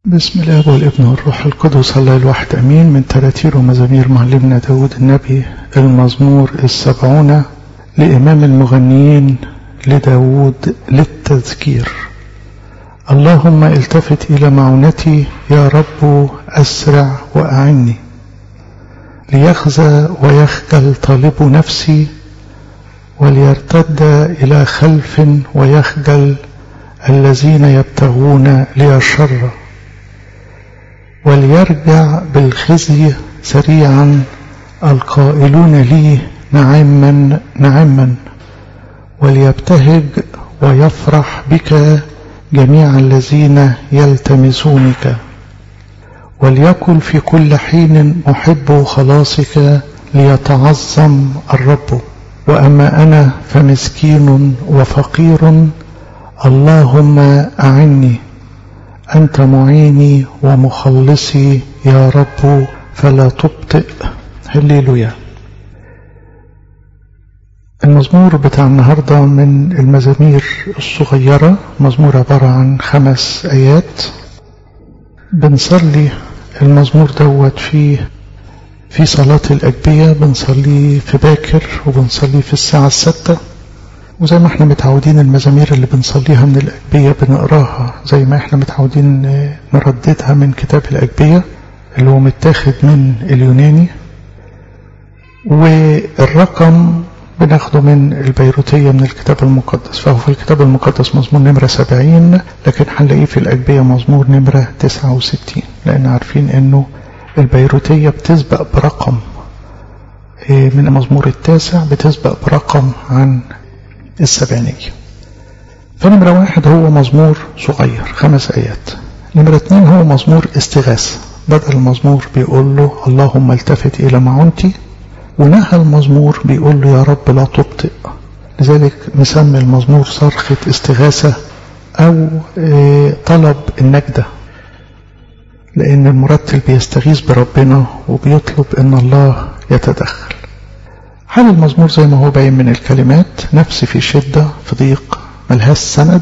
بسم الله والابن والروح القدس الله الواحد أمين من تراتير ومزامير معلمنا داود النبي المزمور السبعون لإمام المغنيين لداود للتذكير اللهم التفت إلى معونتي يا رب أسرع وأعني ليخزى ويخجل طالب نفسي وليرتد إلى خلف ويخجل الذين يبتغون لي الشر وليرجع بالخزي سريعا القائلون لي نعما نعما وليبتهج ويفرح بك جميع الذين يلتمسونك وليكن في كل حين محب خلاصك ليتعظم الرب وأما أنا فمسكين وفقير اللهم أعني أنت معيني ومخلصي يا رب فلا تبطئ هللويا المزمور بتاع النهاردة من المزامير الصغيرة مزمور عبارة عن خمس آيات بنصلي المزمور دوت في في صلاة الأجبية بنصليه في باكر وبنصليه في الساعة الستة وزي ما احنا متعودين المزامير اللي بنصليها من الأجبية بنقراها زي ما احنا متعودين نرددها من كتاب الأجبية اللي هو متاخد من اليوناني والرقم بناخده من البيروتية من الكتاب المقدس فهو في الكتاب المقدس مزمور نمرة سبعين لكن هنلاقيه في الأجبية مزمور نمرة تسعة وستين لأن عارفين انه البيروتية بتسبق برقم من المزمور التاسع بتسبق برقم عن السبعينية فنمرة واحد هو مزمور صغير خمس آيات نمرة اتنين هو مزمور استغاثة بدأ المزمور بيقول له اللهم التفت إلى معونتي ونهى المزمور بيقول له يا رب لا تبطئ لذلك مسمي المزمور صرخة استغاثة أو طلب النجدة لأن المرتل بيستغيث بربنا وبيطلب أن الله يتدخل حال المزمور زي ما هو باين من الكلمات نفس في شدة في ضيق ملهاش سند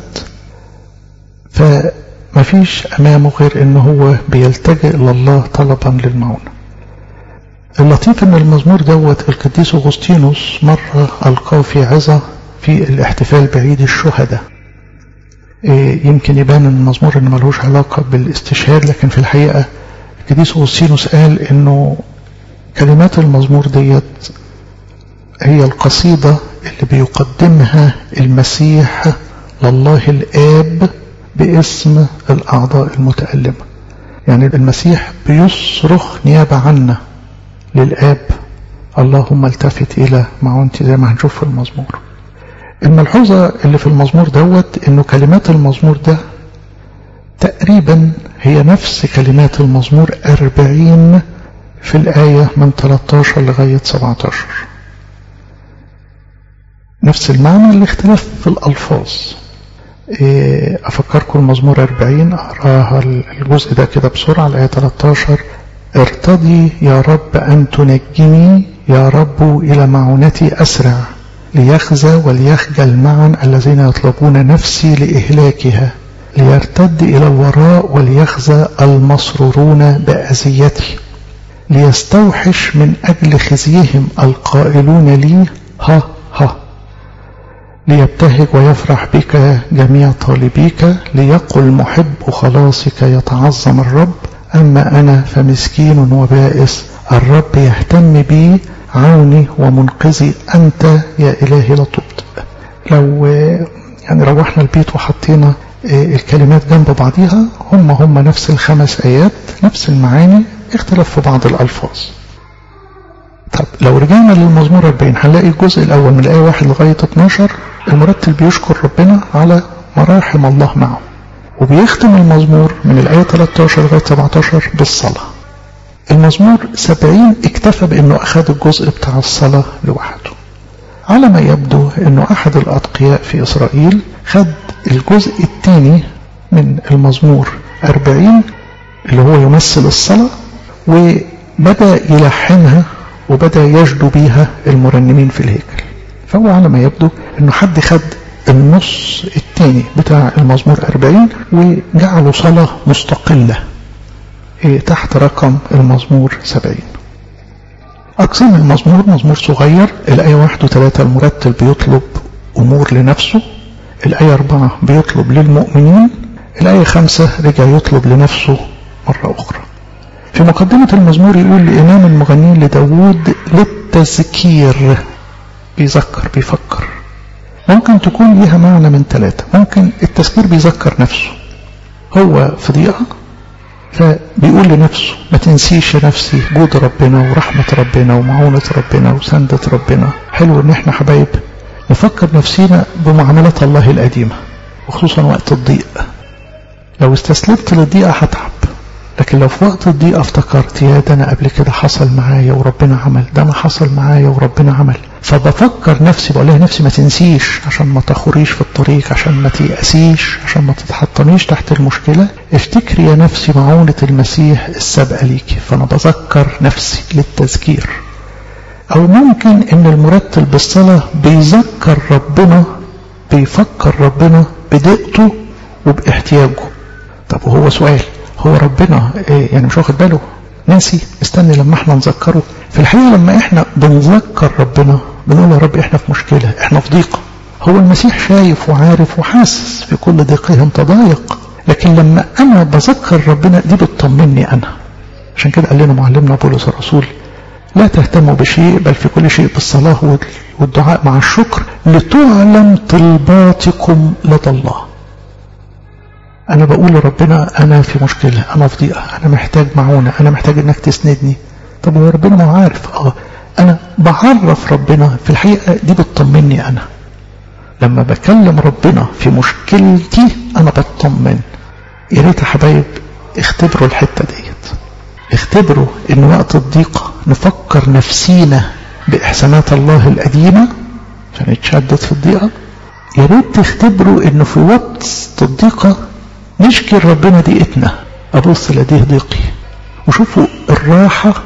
فما فيش أمامه غير أنه هو بيلتجئ إلى الله طلبا للمعونة اللطيف أن المزمور دوت القديس أغسطينوس مرة ألقاه في عظة في الاحتفال بعيد الشهداء يمكن يبان ان المزمور ان ملوش علاقة بالاستشهاد لكن في الحقيقة القديس أغسطينوس قال انه كلمات المزمور ديت هي القصيدة اللي بيقدمها المسيح لله الآب باسم الأعضاء المتألمة يعني المسيح بيصرخ نيابة عنا للآب اللهم التفت إلى معونتي زي ما هنشوف في المزمور الملحوظة اللي في المزمور دوت انه كلمات المزمور ده تقريبا هي نفس كلمات المزمور أربعين في الآية من 13 لغاية 17 نفس المعنى الاختلاف في الألفاظ أفكركم المزمور 40 أقراها الجزء ده كده بسرعة الآية 13 ارتضي يا رب أن تنجني يا رب إلى معونتي أسرع ليخزى وليخجل معا الذين يطلبون نفسي لإهلاكها ليرتد إلى الوراء وليخزى المسرورون بأذيتي ليستوحش من أجل خزيهم القائلون لي ها ها ليبتهج ويفرح بك جميع طالبيك ليقل محب خلاصك يتعظم الرب أما أنا فمسكين وبائس الرب يهتم بي عوني ومنقذي أنت يا إلهي لا تبطئ لو يعني روحنا البيت وحطينا الكلمات جنب بعضيها هم هم نفس الخمس آيات نفس المعاني اختلاف في بعض الألفاظ طب لو رجعنا للمزمور 40 هنلاقي الجزء الأول من الآية 1 لغاية 12 المرتل بيشكر ربنا على مراحم الله معه وبيختم المزمور من الآية 13 لغاية 17 بالصلاة المزمور 70 اكتفى بأنه أخذ الجزء بتاع الصلاة لوحده على ما يبدو أنه أحد الأتقياء في إسرائيل خد الجزء الثاني من المزمور 40 اللي هو يمثل الصلاة وبدأ يلحنها وبدأ يجدو بيها المرنمين في الهيكل فهو على ما يبدو أنه حد خد النص الثاني بتاع المزمور 40 وجعله صلاة مستقلة تحت رقم المزمور سبعين أقسام المزمور مزمور صغير الآية واحد وثلاثة المرتل بيطلب أمور لنفسه الآية أربعة بيطلب للمؤمنين الآية خمسة رجع يطلب لنفسه مرة أخرى في مقدمة المزمور يقول لإمام المغنين لداود للتذكير بيذكر بيفكر ممكن تكون ليها معنى من ثلاثة ممكن التذكير بيذكر نفسه هو في ضيقة فبيقول لنفسه ما تنسيش نفسي جود ربنا ورحمة ربنا ومعونة ربنا وسندة ربنا حلو ان احنا حبايب نفكر نفسينا بمعاملات الله القديمة وخصوصا وقت الضيق لو استسلمت للضيقة هتعب لكن لو في وقت الضيقة افتكرت يا ده انا قبل كده حصل معايا وربنا عمل ده انا حصل معايا وربنا عمل فبفكر نفسي بقول لها نفسي ما تنسيش عشان ما تخريش في الطريق عشان ما تيأسيش عشان ما تتحطميش تحت المشكلة افتكري يا نفسي معونة المسيح السابقة ليكي فانا بذكر نفسي للتذكير او ممكن ان المرتل بالصلاة بيذكر ربنا بيفكر ربنا بدقته وباحتياجه طب وهو سؤال هو ربنا إيه يعني مش واخد باله ناسي استني لما احنا نذكره في الحقيقة لما احنا بنذكر ربنا بنقول يا رب احنا في مشكلة احنا في ضيقة هو المسيح شايف وعارف وحاسس في كل ضيقهم تضايق لكن لما انا بذكر ربنا دي بتطمني انا عشان كده قال لنا معلمنا بولس الرسول لا تهتموا بشيء بل في كل شيء بالصلاة والدعاء مع الشكر لتعلم طلباتكم لدى الله أنا بقول لربنا أنا في مشكلة أنا في ضيقة أنا محتاج معونة أنا محتاج إنك تسندني طب هو ربنا ما عارف أه أنا بعرف ربنا في الحقيقة دي بتطمني أنا لما بكلم ربنا في مشكلتي أنا بطمن يا ريت يا حبايب اختبروا الحتة ديت اختبروا إن وقت الضيقة نفكر نفسينا بإحسانات الله القديمة عشان نتشدد في الضيقة يا ريت تختبروا إنه في وقت الضيقة نشكي ربنا ضيقتنا أبص لديه ضيقي وشوفوا الراحة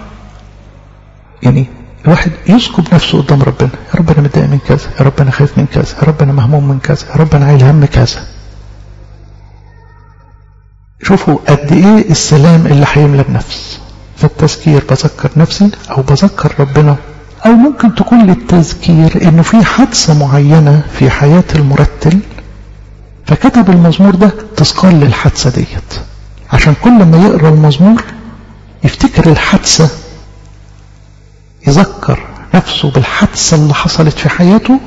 يعني الواحد يسكب نفسه قدام ربنا يا رب أنا متضايق من كذا يا رب أنا خايف من كذا يا رب أنا مهموم من كذا يا رب أنا عايل هم كذا شوفوا قد إيه السلام اللي هيملى النفس فالتذكير بذكر نفسي أو بذكر ربنا أو ممكن تكون للتذكير إنه في حادثة معينة في حياة المرتل فكتب المزمور ده تذكار للحادثة ديت عشان كل ما يقرأ المزمور يفتكر الحادثة يذكر نفسه بالحادثة اللي حصلت في حياته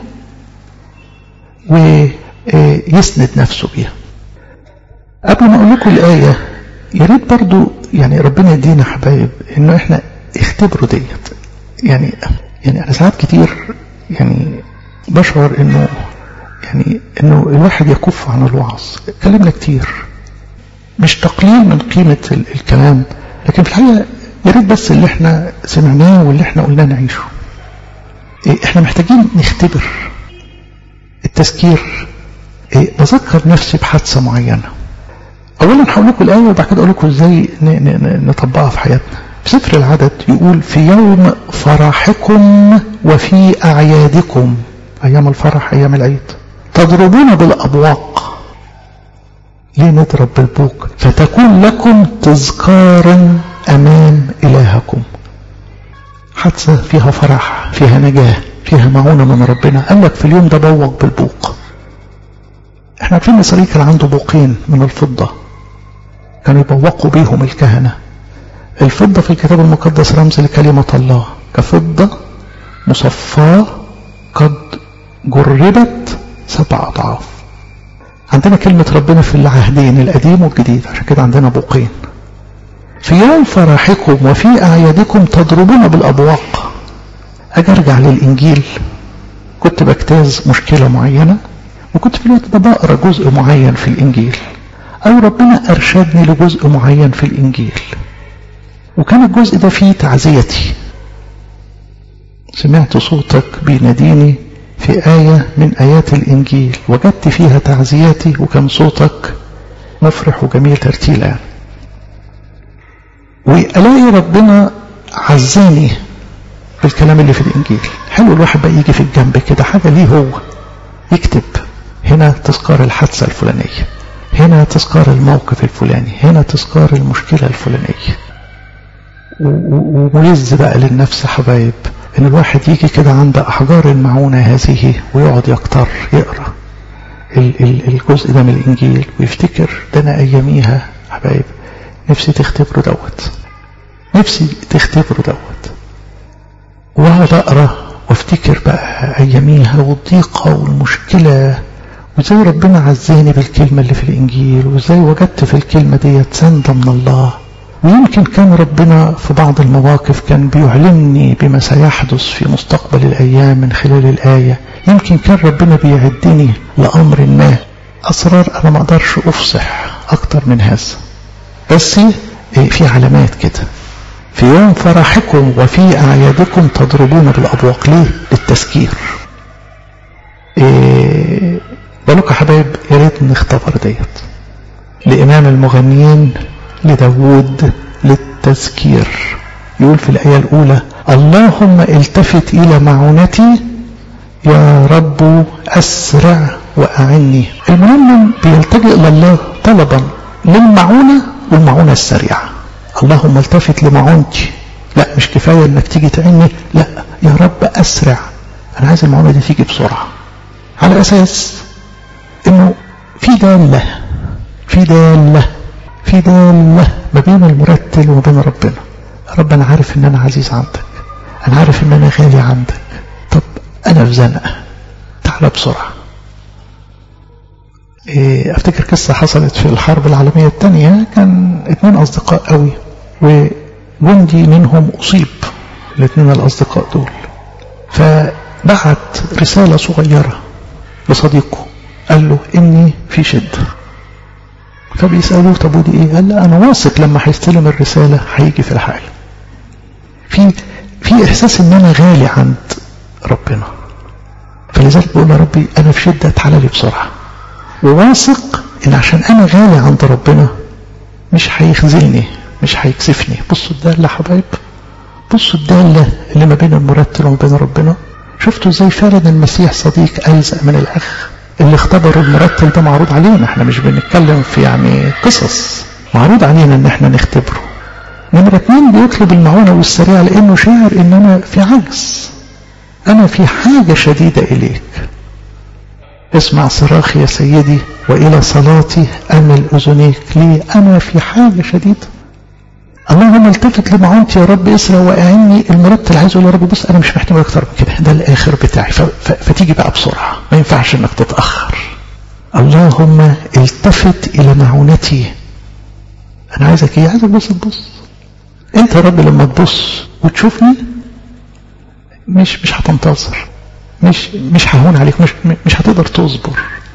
ويسند نفسه بيها قبل ما اقول لكم الآية يا ريت برضو يعني ربنا يدينا حبايب انه احنا اختبروا ديت يعني يعني انا ساعات كتير يعني بشعر انه يعني انه الواحد يكف عن الوعظ كلمنا كتير مش تقليل من قيمة الكلام لكن في الحقيقة يا ريت بس اللي احنا سمعناه واللي احنا قلناه نعيشه احنا محتاجين نختبر التذكير بذكر نفسي بحادثة معينة اولا هقول لكم الايه وبعد كده اقول لكم ازاي نطبقها في حياتنا في سفر العدد يقول في يوم فرحكم وفي اعيادكم ايام الفرح ايام العيد تضربون بالابواق ليه نضرب بالبوق فتكون لكم تذكارا امام الهكم حادثه فيها فرح فيها نجاه فيها معونه من ربنا قال لك في اليوم ده بوق بالبوق احنا عارفين اسرائيل كان عنده بوقين من الفضه كانوا يبوقوا بيهم الكهنة الفضة في الكتاب المقدس رمز لكلمة الله كفضة مصفاة قد جربت سبع أضعاف عندنا كلمة ربنا في العهدين القديم والجديد عشان كده عندنا بوقين في يوم فرحكم وفي أعيادكم تضربون بالأبواق أجي أرجع للإنجيل كنت بجتاز مشكلة معينة وكنت في الوقت ده بقرا جزء معين في الإنجيل أو ربنا أرشدني لجزء معين في الإنجيل وكان الجزء ده فيه تعزيتي سمعت صوتك بيناديني في آية من آيات الإنجيل وجدت فيها تعزيتي وكان صوتك مفرح وجميل ترتيلا يعني. وألاقي ربنا عزاني بالكلام اللي في الإنجيل حلو الواحد بقى يجي في الجنب كده حاجة ليه هو يكتب هنا تذكار الحادثة الفلانية هنا تذكار الموقف الفلاني هنا تذكار المشكلة الفلانية وملز بقى للنفس حبايب ان الواحد يجي كده عند احجار المعونة هذه ويقعد يكتر يقرأ الجزء ده من الانجيل ويفتكر ده انا اياميها حبايب نفسي تختبروا دوت نفسي تختبروا دوت واقعد اقرا وافتكر بقى اياميها والضيقه والمشكله وازاي ربنا عزاني بالكلمه اللي في الانجيل وازاي وجدت في الكلمه ديت سنده من الله ويمكن كان ربنا في بعض المواقف كان بيعلمني بما سيحدث في مستقبل الأيام من خلال الآية يمكن كان ربنا بيعدني لأمر ما أسرار أنا ما أقدرش أفصح أكتر من هذا بس في علامات كده في يوم فرحكم وفي أعيادكم تضربون بالأبواق ليه؟ للتذكير إيه بقولك يا حبايب يا ريت نختبر ديت لإمام المغنيين لداود للتذكير يقول في الآية الأولى اللهم التفت إلى معونتي يا رب أسرع وأعني المرنم بيلتجئ إلى الله طلبا للمعونة والمعونة السريعة اللهم التفت لمعونتي لا مش كفاية انك تيجي تعني لا يا رب أسرع أنا عايز المعونة دي تيجي بسرعة على أساس إنه في دالة في دالة في دالة ما بين المرتل وما بين ربنا رب أنا عارف إن أنا عزيز عندك أنا عارف إن أنا غالي عندك طب أنا في زنقة تعالى بسرعة إيه أفتكر قصة حصلت في الحرب العالمية الثانية كان اتنين أصدقاء قوي وجندي منهم أصيب الاثنين الأصدقاء دول فبعت رسالة صغيرة لصديقه قال له إني في شدة فبيسألوه طب ودي ايه قال لا انا واثق لما هيستلم الرسالة هيجي في الحال في في احساس ان انا غالي عند ربنا فلذلك بقول يا ربي انا في شدة تعالى لي بسرعة وواثق ان عشان انا غالي عند ربنا مش هيخذلني مش هيكسفني بصوا الدالة حبايب بصوا الدالة اللي ما بين المرتل وما بين ربنا شفتوا ازاي فعلا المسيح صديق ألزق من الأخ اللي اختبروا المرتل ده معروض علينا احنا مش بنتكلم في يعني قصص معروض علينا ان احنا نختبره نمرة اتنين بيطلب المعونة والسريعة لانه شاعر ان انا في عجز انا في حاجة شديدة اليك اسمع صراخي يا سيدي والى صلاتي امل اذنيك لي انا في حاجة شديدة اللهم التفت لمعونتي يا رب اسرع واعني المرتل عايز يقول يا رب بص انا مش محتاج اكتر من كده ده الاخر بتاعي فتيجي بقى بسرعه ما ينفعش انك تتاخر اللهم التفت الى معونتي انا عايزك ايه عايزك بص تبص انت يا رب لما تبص وتشوفني مش مش هتنتظر مش مش ههون عليك مش مش هتقدر تصبر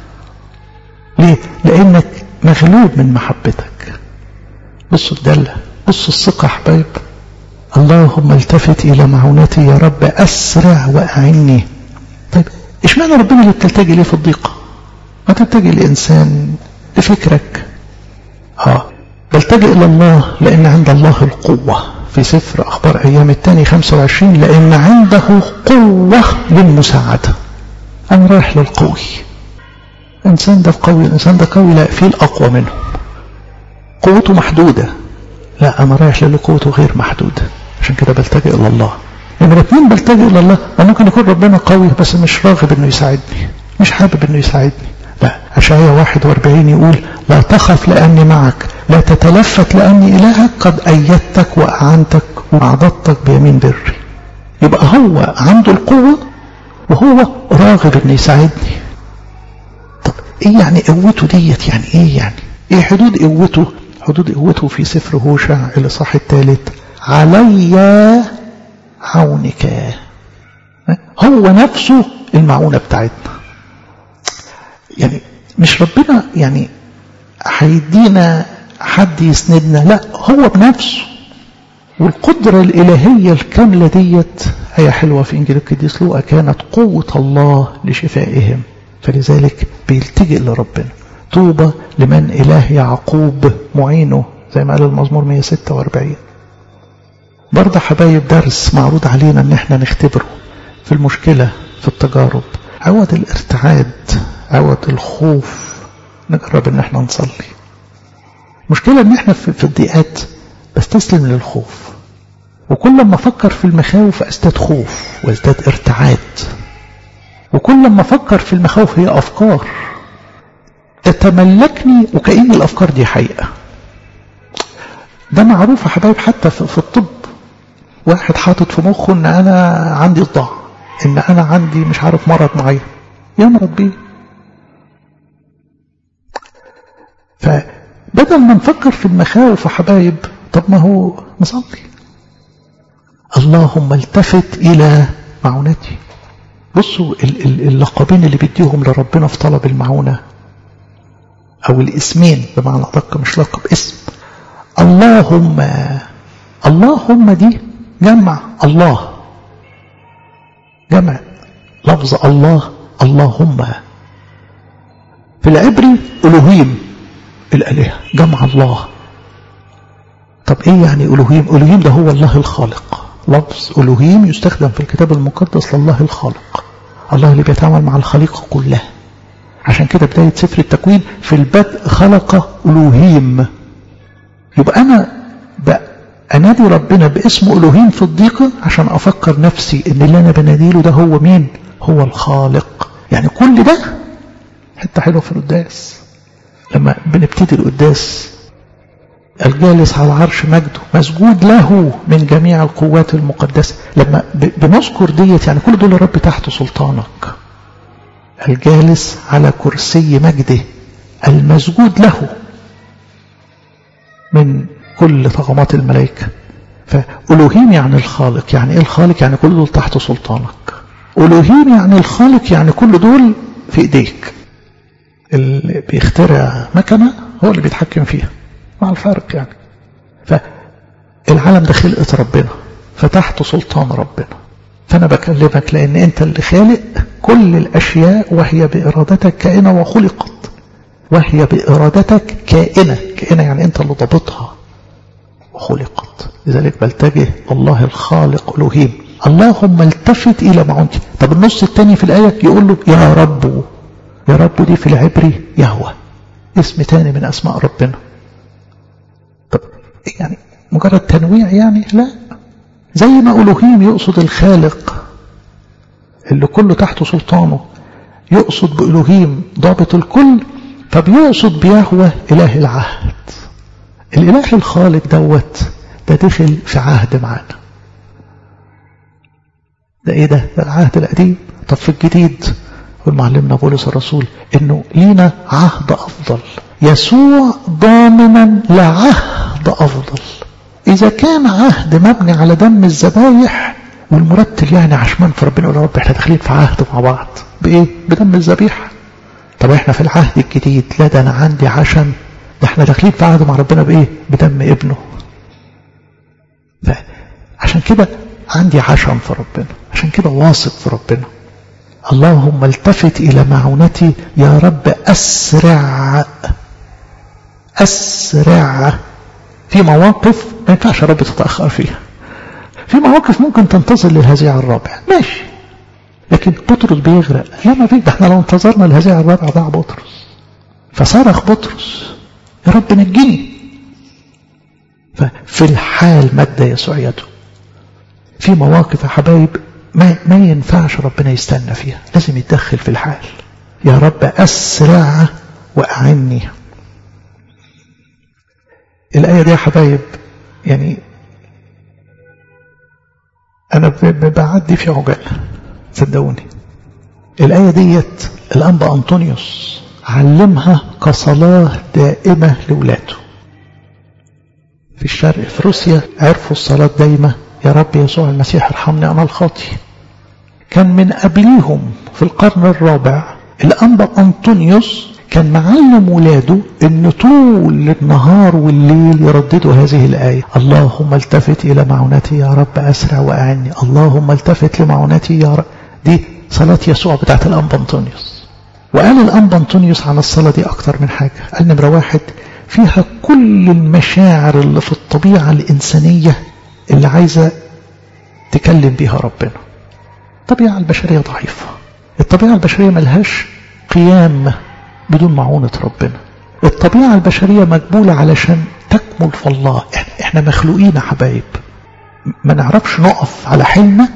ليه لانك مغلوب من محبتك بصوا الدله بصوا الثقة يا حبايب اللهم التفت إلى معونتي يا رب أسرع وأعني طيب اشمعنى ربنا اللي بتلتجي ليه في الضيقة ما تلتجي لإنسان لفكرك اه بلتجئ إلى الله لأن عند الله القوة في سفر أخبار أيام الثاني 25 لأن عنده قوة للمساعدة أنا رايح للقوي إنسان ده قوي الإنسان ده قوي لا في الأقوى منه قوته محدودة لا أنا رايح للي قوته غير محدودة عشان كده بلتجئ إلى الله نمرة اتنين بلتجئ إلى الله ممكن يكون ربنا قوي بس مش راغب إنه يساعدني مش حابب إنه يساعدني لا أشعياء 41 يقول لا تخف لأني معك لا تتلفت لأني إلهك قد أيدتك وأعنتك وأعضدتك بيمين بري يبقى هو عنده القوة وهو راغب إنه يساعدني طب إيه يعني قوته ديت يعني إيه يعني إيه حدود قوته حدود قوته في سفر هوشع الإصحاح الثالث علي عونك هو نفسه المعونة بتاعتنا يعني مش ربنا يعني هيدينا حد يسندنا لا هو بنفسه والقدرة الإلهية الكاملة ديت هي حلوة في إنجيل القديس لوقا كانت قوة الله لشفائهم فلذلك بيلتجئ لربنا طوبى لمن إله يعقوب معينه زي ما قال المزمور 146 برضه حبايب درس معروض علينا ان احنا نختبره في المشكلة في التجارب عوض الارتعاد عوض الخوف نجرب ان احنا نصلي المشكلة ان احنا في الضيقات بستسلم للخوف وكل ما أفكر في المخاوف أزداد خوف وازداد ارتعاد وكل ما أفكر في المخاوف هي أفكار تتملكني وكأن الأفكار دي حقيقة ده معروف يا حبايب حتى في الطب واحد حاطط في مخه ان انا عندي صداع ان انا عندي مش عارف مرض معين يمرض بيه فبدل ما نفكر في المخاوف يا حبايب طب ما هو نصلي اللهم التفت الى معونتي بصوا اللقبين اللي بيديهم لربنا في طلب المعونة او الاسمين بمعنى ادق مش لقب اسم اللهم اللهم دي جمع الله جمع لفظ الله اللهم في العبري ألوهيم الآلهة جمع الله طب ايه يعني ألوهيم ألوهيم ده هو الله الخالق لفظ ألوهيم يستخدم في الكتاب المقدس لله الخالق الله اللي بيتعامل مع الخليقة كلها عشان كده بداية سفر التكوين في البدء خلق ألوهيم يبقى أنا أنادي ربنا باسم ألوهيم في الضيقة عشان أفكر نفسي إن اللي أنا بناديله ده هو مين هو الخالق يعني كل ده حتة حلوة في القداس لما بنبتدي القداس الجالس على عرش مجده مسجود له من جميع القوات المقدسة لما بنذكر ديت يعني كل دول الرب تحت سلطانك الجالس على كرسي مجده المسجود له من كل طغمات الملائكة فألوهيم يعني الخالق يعني إيه الخالق يعني كل دول تحت سلطانك ألوهيم يعني الخالق يعني كل دول في إيديك اللي بيخترع مكنة هو اللي بيتحكم فيها مع الفارق يعني فالعالم ده خلقة ربنا فتحت سلطان ربنا فأنا بكلمك لأن أنت اللي خالق كل الأشياء وهي بإرادتك كائنة وخلقت وهي بإرادتك كائنة كائنة يعني أنت اللي ضبطها وخلقت لذلك بلتجه الله الخالق ألوهيم اللهم التفت إلى معونتي طب النص الثاني في الآية يقول له يا رب يا رب دي في العبري يهوى اسم تاني من أسماء ربنا طب يعني مجرد تنويع يعني لا زي ما ألوهيم يقصد الخالق اللي كله تحت سلطانه يقصد بألوهيم ضابط الكل فبيقصد بيهوى إله العهد الإله الخالق دوت ده دخل في عهد معانا ده ايه ده ده العهد القديم طب في الجديد والمعلمنا بولس الرسول انه لينا عهد افضل يسوع ضامنا لعهد افضل اذا كان عهد مبني على دم الذبايح والمرتل يعني عشمان في ربنا يقول يا رب احنا داخلين في عهد مع بعض بايه بدم الذبيحه طب احنا في العهد الجديد لا ده انا عندي عشم ده احنا داخلين في عهد مع ربنا بايه بدم ابنه فعشان كده عندي عشم في ربنا عشان كده واثق في ربنا اللهم التفت إلى معونتي يا رب أسرع أسرع في مواقف ما ينفعش يا رب تتأخر فيها في مواقف ممكن تنتظر للهزيع الرابع ماشي لكن بطرس بيغرق لا ما فيك ده احنا لو انتظرنا الهزيع الرابع ضاع بطرس فصرخ بطرس يا رب نجيني ففي الحال مد يسوع يده في مواقف يا حبايب ما, ما ينفعش ربنا يستنى فيها لازم يتدخل في الحال يا رب أسرع وأعني الآية دي يا حبايب يعني أنا بعدي في عجال صدقوني الآية ديت الأنبا أنطونيوس علمها كصلاة دائمة لولاده في الشرق في روسيا عرفوا الصلاة دايمة يا رب يسوع المسيح ارحمني أنا الخاطي كان من قبليهم في القرن الرابع الأنبا أنطونيوس كان معلم ولاده ان طول النهار والليل يرددوا هذه الآية اللهم التفت إلى معونتي يا رب أسرع وأعني اللهم التفت لمعونتي يا رب دي صلاة يسوع بتاعت الأنبا أنطونيوس وقال الأنبا أنطونيوس عن الصلاة دي أكتر من حاجة قال نمرة واحد فيها كل المشاعر اللي في الطبيعة الإنسانية اللي عايزة تكلم بيها ربنا الطبيعة البشرية ضعيفة الطبيعة البشرية ملهاش قيام بدون معونة ربنا الطبيعة البشرية مقبولة علشان تكمل في الله احنا مخلوقين يا حبايب ما نعرفش نقف على حلمنا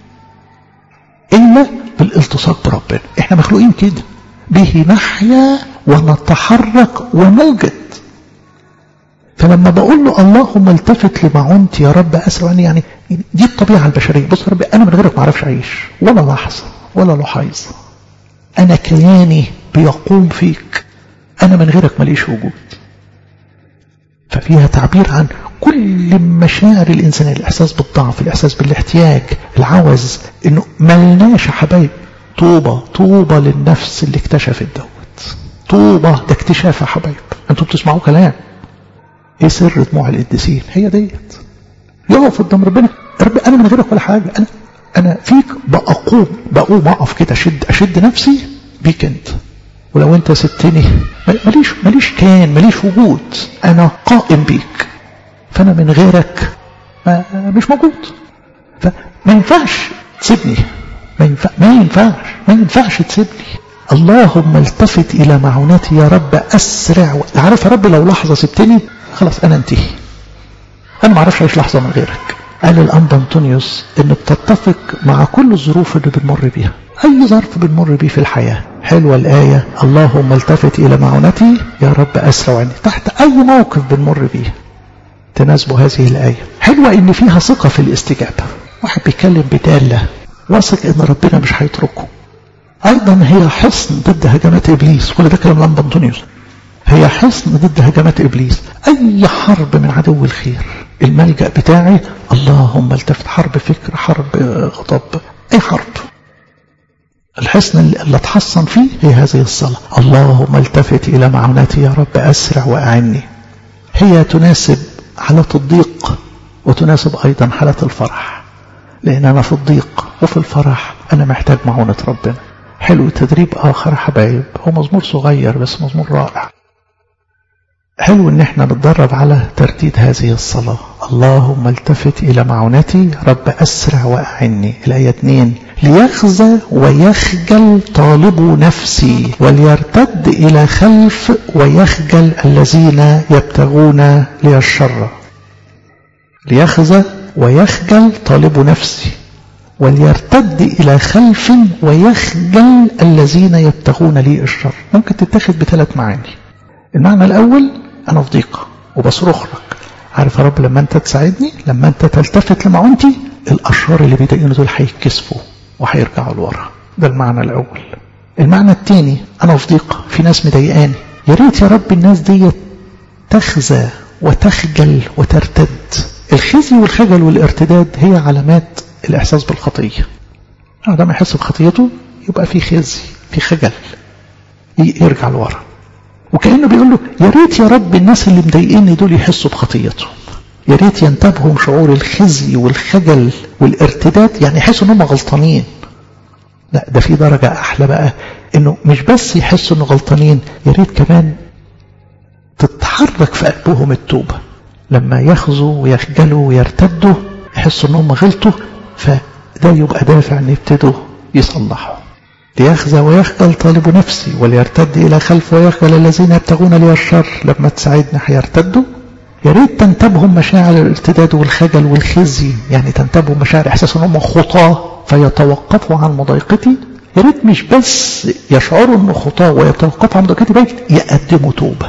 إلا بالالتصاق بربنا احنا مخلوقين كده به نحيا ونتحرك ونوجد فلما بقول له اللهم التفت لمعونتي يا رب اسرع يعني دي الطبيعه البشريه بص يا رب انا من غيرك ما اعرفش اعيش ولا لحظه ولا لحيظه انا كياني بيقوم فيك انا من غيرك ماليش وجود ففيها تعبير عن كل مشاعر الانسان الاحساس بالضعف الاحساس بالاحتياج العوز انه ملناش يا حبايب طوبى طوبى للنفس اللي اكتشفت دوت طوبى ده اكتشاف يا حبايب انتوا بتسمعوا كلام ايه سر دموع القديسين هي ديت يقف قدام ربنا رب انا من غيرك ولا حاجه انا انا فيك بقوم بقوم اقف كده اشد اشد نفسي بيك انت ولو انت سبتني ماليش ماليش كيان ماليش وجود انا قائم بيك فانا من غيرك ما مش موجود فما ينفعش تسيبني ما, ينفع ما ينفعش ما ينفعش تسيبني اللهم التفت الى معوناتي يا رب اسرع و... عارف يا رب لو لحظه سبتني خلاص انا انتهي انا ما اعرفش اعيش لحظه من غيرك قال الانبا انطونيوس ان بتتفق مع كل الظروف اللي بنمر بيها اي ظرف بنمر بيه في الحياه حلوه الايه اللهم التفت الى معونتي يا رب اسرع عني تحت اي موقف بنمر بيه تناسب هذه الايه حلوه ان فيها ثقه في الاستجابه واحد بيتكلم بداله واثق ان ربنا مش هيتركه ايضا هي حصن ضد هجمات ابليس كل ده كلام الانبا انطونيوس هي حصن ضد هجمات ابليس اي حرب من عدو الخير الملجا بتاعي اللهم التفت حرب فكر حرب غضب اي حرب الحصن اللي اتحصن فيه هي هذه الصلاة اللهم التفت إلى معونتي يا رب أسرع وأعني هي تناسب حالة الضيق وتناسب أيضا حالة الفرح لأن أنا في الضيق وفي الفرح أنا محتاج معونة ربنا حلو تدريب آخر حبايب هو مزمور صغير بس مزمور رائع حلو ان احنا نتدرب على ترديد هذه الصلاة اللهم التفت الى معونتي رب اسرع واعني الاية 2 ليخزى ويخجل طالب نفسي وليرتد الى خلف ويخجل الذين يبتغون لي الشر ليخزى ويخجل طالب نفسي وليرتد إلى خلف ويخجل الذين يبتغون لي الشر ممكن تتخذ بثلاث معاني المعنى الأول أنا في ضيقة وبصرخ لك عارف يا رب لما أنت تساعدني لما أنت تلتفت لمعونتي الأشرار اللي بيضايقوني دول هيتكسفوا وهيرجعوا لورا ده المعنى الأول المعنى الثاني أنا في ضيقة في ناس مضايقاني يا ريت يا رب الناس دي تخزى وتخجل وترتد الخزي والخجل والارتداد هي علامات الإحساس بالخطية عندما يحس بخطيته يبقى في خزي في خجل يرجع لورا وكأنه بيقول له يا ريت يا رب الناس اللي مضايقيني دول يحسوا بخطيتهم يا ريت ينتبهوا شعور الخزي والخجل والارتداد يعني يحسوا انهم غلطانين لا ده في درجة أحلى بقى إنه مش بس يحسوا إنه غلطانين يا ريت كمان تتحرك في قلبهم التوبة لما يخزوا ويخجلوا ويرتدوا يحسوا إنهم غلطوا فده يبقى دافع إن يبتدوا يصلحوا ليخزى ويخجل طالب نفسي وليرتد إلى خلف ويخجل الذين يبتغون لي الشر لما تساعدنا هيرتدوا يا ريت تنتبهم مشاعر الارتداد والخجل والخزي يعني تنتبهم مشاعر احساس انهم خطاه فيتوقفوا عن مضايقتي يا ريت مش بس يشعروا انه خطاه ويتوقفوا عن مضايقتي بل يقدموا توبه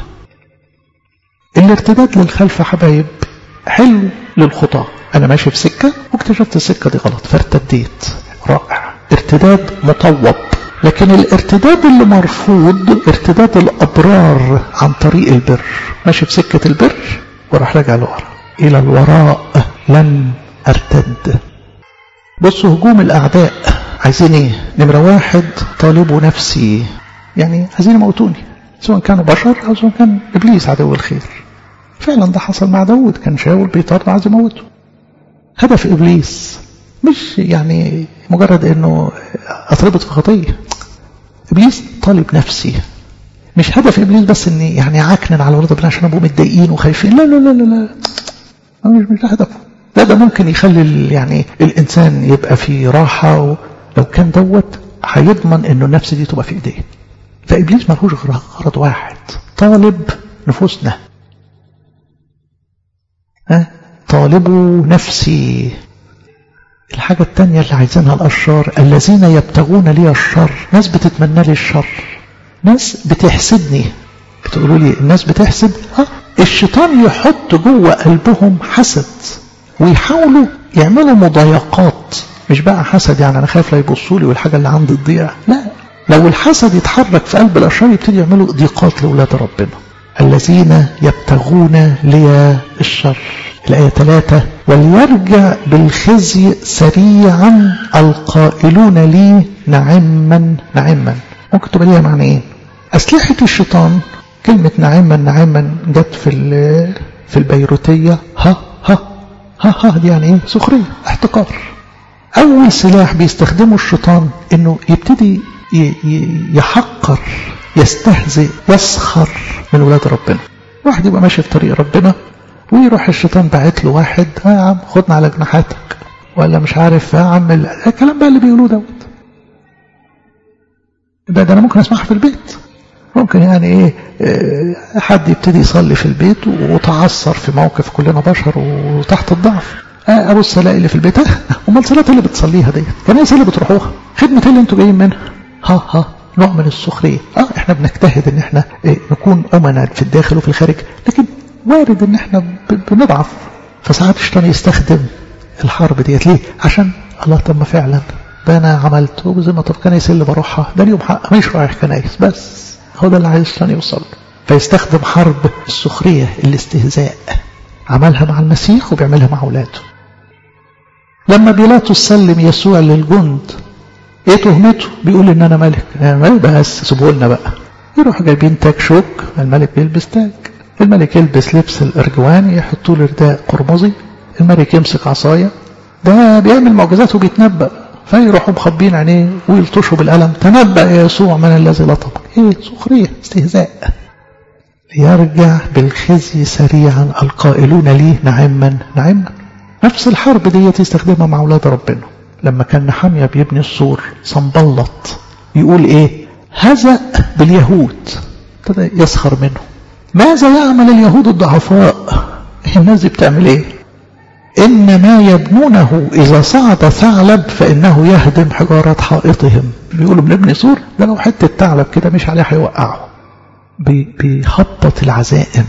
الارتداد للخلف حبايب حلو للخطاه انا ماشي في سكه واكتشفت السكه دي غلط فارتديت رائع ارتداد مطوب لكن الارتداد اللي مرفوض ارتداد الابرار عن طريق البر ماشي في سكه البر وراح راجع لورا الى الوراء لن ارتد بصوا هجوم الاعداء عايزين ايه نمره واحد طالبوا نفسي يعني عايزين يموتوني سواء كانوا بشر او سواء كان ابليس عدو الخير فعلا ده حصل مع داود كان شاول بيطارد عايز يموته هدف ابليس مش يعني مجرد انه اتربط في خطيه ابليس طالب نفسي مش هدف ابليس بس ان يعني عكنن على ولاد ربنا عشان ابقوا متضايقين وخايفين لا لا لا لا لا مش مش ده هدفه لا ده ممكن يخلي يعني الانسان يبقى في راحه ولو كان دوت هيضمن انه النفس دي تبقى في ايديه فابليس ملهوش غير غرض واحد طالب نفوسنا ها طالبوا نفسي الحاجة التانية اللي عايزينها الأشرار الذين يبتغون لي الشر ناس بتتمنى لي الشر ناس بتحسدني بتقولوا لي الناس بتحسد ها الشيطان يحط جوه قلبهم حسد ويحاولوا يعملوا مضايقات مش بقى حسد يعني انا خايف لا يبصوا لي والحاجه اللي عندي تضيع لا لو الحسد يتحرك في قلب الاشرار يبتدي يعملوا ضيقات لاولاد ربنا الذين يبتغون لي الشر الآية ثلاثة وليرجع بالخزي سريعا القائلون لي نعما نعما ممكن تبقى ليها معنى ايه أسلحة الشيطان كلمة نعما نعما جت في في البيروتية ها ها ها ها دي يعني ايه سخرية احتقار أول سلاح بيستخدمه الشيطان إنه يبتدي يحقر يستهزئ يسخر من ولاد ربنا واحد يبقى ماشي في طريق ربنا ويروح الشيطان باعت له واحد ها يا عم خدنا على جناحاتك ولا مش عارف يا عم الكلام بقى اللي بيقولوه دوت ده, ده انا ممكن اسمعها في البيت ممكن يعني ايه حد يبتدي يصلي في البيت وتعثر في موقف كلنا بشر وتحت الضعف ابص الاقي اللي في البيت امال الصلاه اللي بتصليها ديت كنايس اللي بتروحوها خدمه اللي انتوا جايين منها ها ها نوع من السخريه اه احنا بنجتهد ان احنا إيه نكون امنا في الداخل وفي الخارج لكن وارد ان احنا بنضعف فساعات الشيطان يستخدم الحرب ديت ليه عشان الله طب ما فعلا ده انا عملت وزي ما طب كنايس اللي بروحها ده اليوم حق مش رايح كنايس بس هو ده اللي عايز الشيطان يوصل فيستخدم حرب السخريه الاستهزاء عملها مع المسيح وبيعملها مع اولاده لما بيلاطس سلم يسوع للجند ايه تهمته بيقول ان انا ملك يعني بس سيبوا لنا بقى يروح جايبين تاج شوك الملك بيلبس تاج الملك يلبس لبس الارجوان يحطوا له رداء قرمزي الملك يمسك عصايه ده بيعمل معجزات وبيتنبأ فيروحوا مخبين عينيه ويلطشوا بالقلم تنبأ يا يسوع من الذي لطمك ايه سخريه استهزاء ليرجع بالخزي سريعا القائلون لي نعما نعما نفس الحرب دي يستخدمها مع اولاد ربنا لما كان نحمية بيبني السور صنبلط يقول ايه هزأ باليهود ابتدى يسخر منه ماذا يعمل اليهود الضعفاء الناس دي بتعمل ايه إن ما يبنونه إذا صعد ثعلب فإنه يهدم حجارات حائطهم بيقولوا بنبني سور ده لو حتة ثعلب كده مش عليه هيوقعه بيهبط العزائم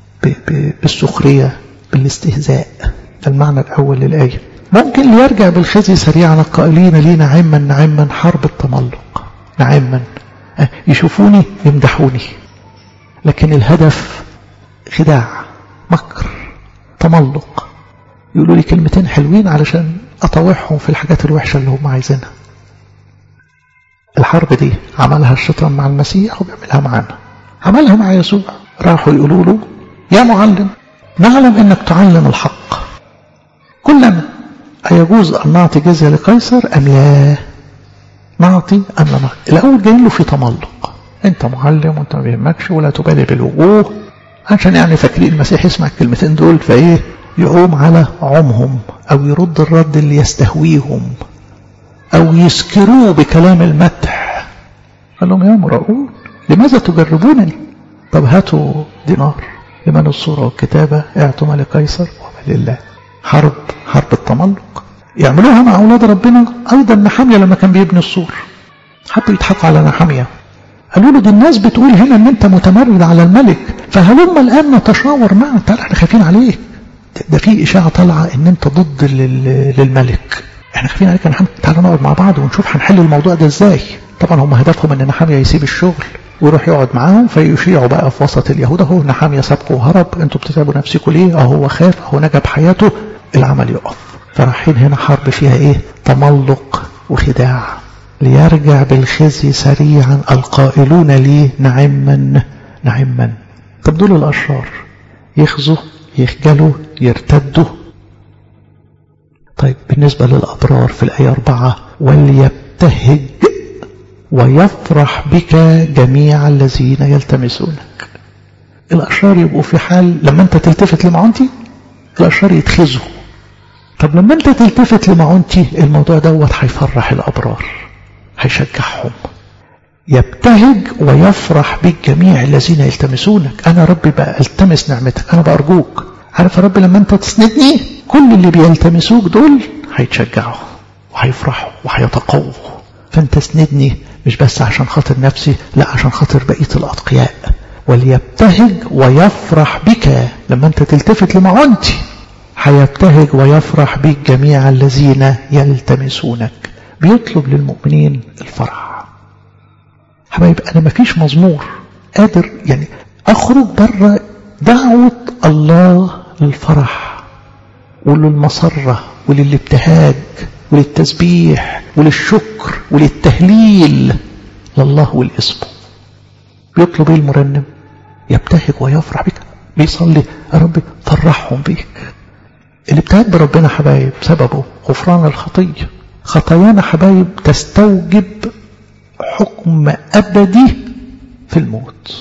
بالسخرية بالاستهزاء ده المعنى الأول للآية ممكن ليرجع بالخزي سريعا القائلين لي نعما نعما حرب التملق نعما يشوفوني يمدحوني لكن الهدف خداع مكر تملق يقولوا لي كلمتين حلوين علشان أطوعهم في الحاجات الوحشة اللي هم عايزينها الحرب دي عملها الشيطان مع المسيح وبيعملها معانا عملها مع يسوع راحوا يقولوا له يا معلم نعلم انك تعلم الحق كلنا أيجوز أن نعطي جزية لقيصر أم لا نعطي أم لا نعطي الأول جايين له في تملق أنت معلم وأنت ما بيهمكش ولا تبالي بالوجوه عشان يعني فاكرين المسيح يسمع الكلمتين دول فإيه يقوم على عمهم أو يرد الرد اللي يستهويهم أو يسكروه بكلام المدح قال لهم يا مرؤون لماذا تجربونني طب هاتوا دينار لمن الصورة والكتابة اعطوا ما لقيصر وما لله حرب حرب التملق يعملوها مع أولاد ربنا أيضا نحامية لما كان بيبني السور حبوا يضحكوا على نحامية قالوا له دي الناس بتقول هنا ان انت متمرد على الملك فهلما الان نتشاور معك تعالى احنا خايفين عليك ده في اشاعه طالعه ان انت ضد للملك احنا خايفين عليك يا نحامية تعالى نقعد مع بعض ونشوف هنحل الموضوع ده ازاي طبعا هم هدفهم ان نحامية يسيب الشغل ويروح يقعد معاهم فيشيعوا بقى في وسط اليهود اهو نحامية سابكم وهرب انتوا بتتعبوا نفسكم ليه اهو هو خاف اهو نجا بحياته العمل يقف فرايحين هنا حرب فيها ايه تملق وخداع ليرجع بالخزي سريعا القائلون لي نعما نعما طب دول الاشرار يخزوا يخجلوا يرتدوا طيب بالنسبة للأبرار في الآية أربعة وليبتهج ويفرح بك جميع الذين يلتمسونك الأشرار يبقوا في حال لما أنت تلتفت لمعونتي الأشرار يتخزوا طب لما أنت تلتفت لمعونتي الموضوع دوت هيفرح الأبرار هيشجعهم يبتهج ويفرح بك جميع الذين يلتمسونك أنا ربي بقى التمس نعمتك أنا بأرجوك عارف يا رب لما انت تسندني كل اللي بيلتمسوك دول هيتشجعوا وهيفرحوا وهيتقووا فانت اسندني مش بس عشان خاطر نفسي لا عشان خاطر بقية الأتقياء وليبتهج ويفرح بك لما انت تلتفت لمعونتي هيبتهج ويفرح بك جميع الذين يلتمسونك بيطلب للمؤمنين الفرح حبايب انا مفيش مزمور قادر يعني اخرج بره دعوة الله للفرح وللمسرة وللابتهاج وللتسبيح وللشكر وللتهليل لله والاسم بيطلب ايه المرنم يبتهج ويفرح بك بيصلي يا رب فرحهم بيك الابتهاج بربنا حبايب سببه غفران الخطية خطايانا حبايب تستوجب حكم أبدي في الموت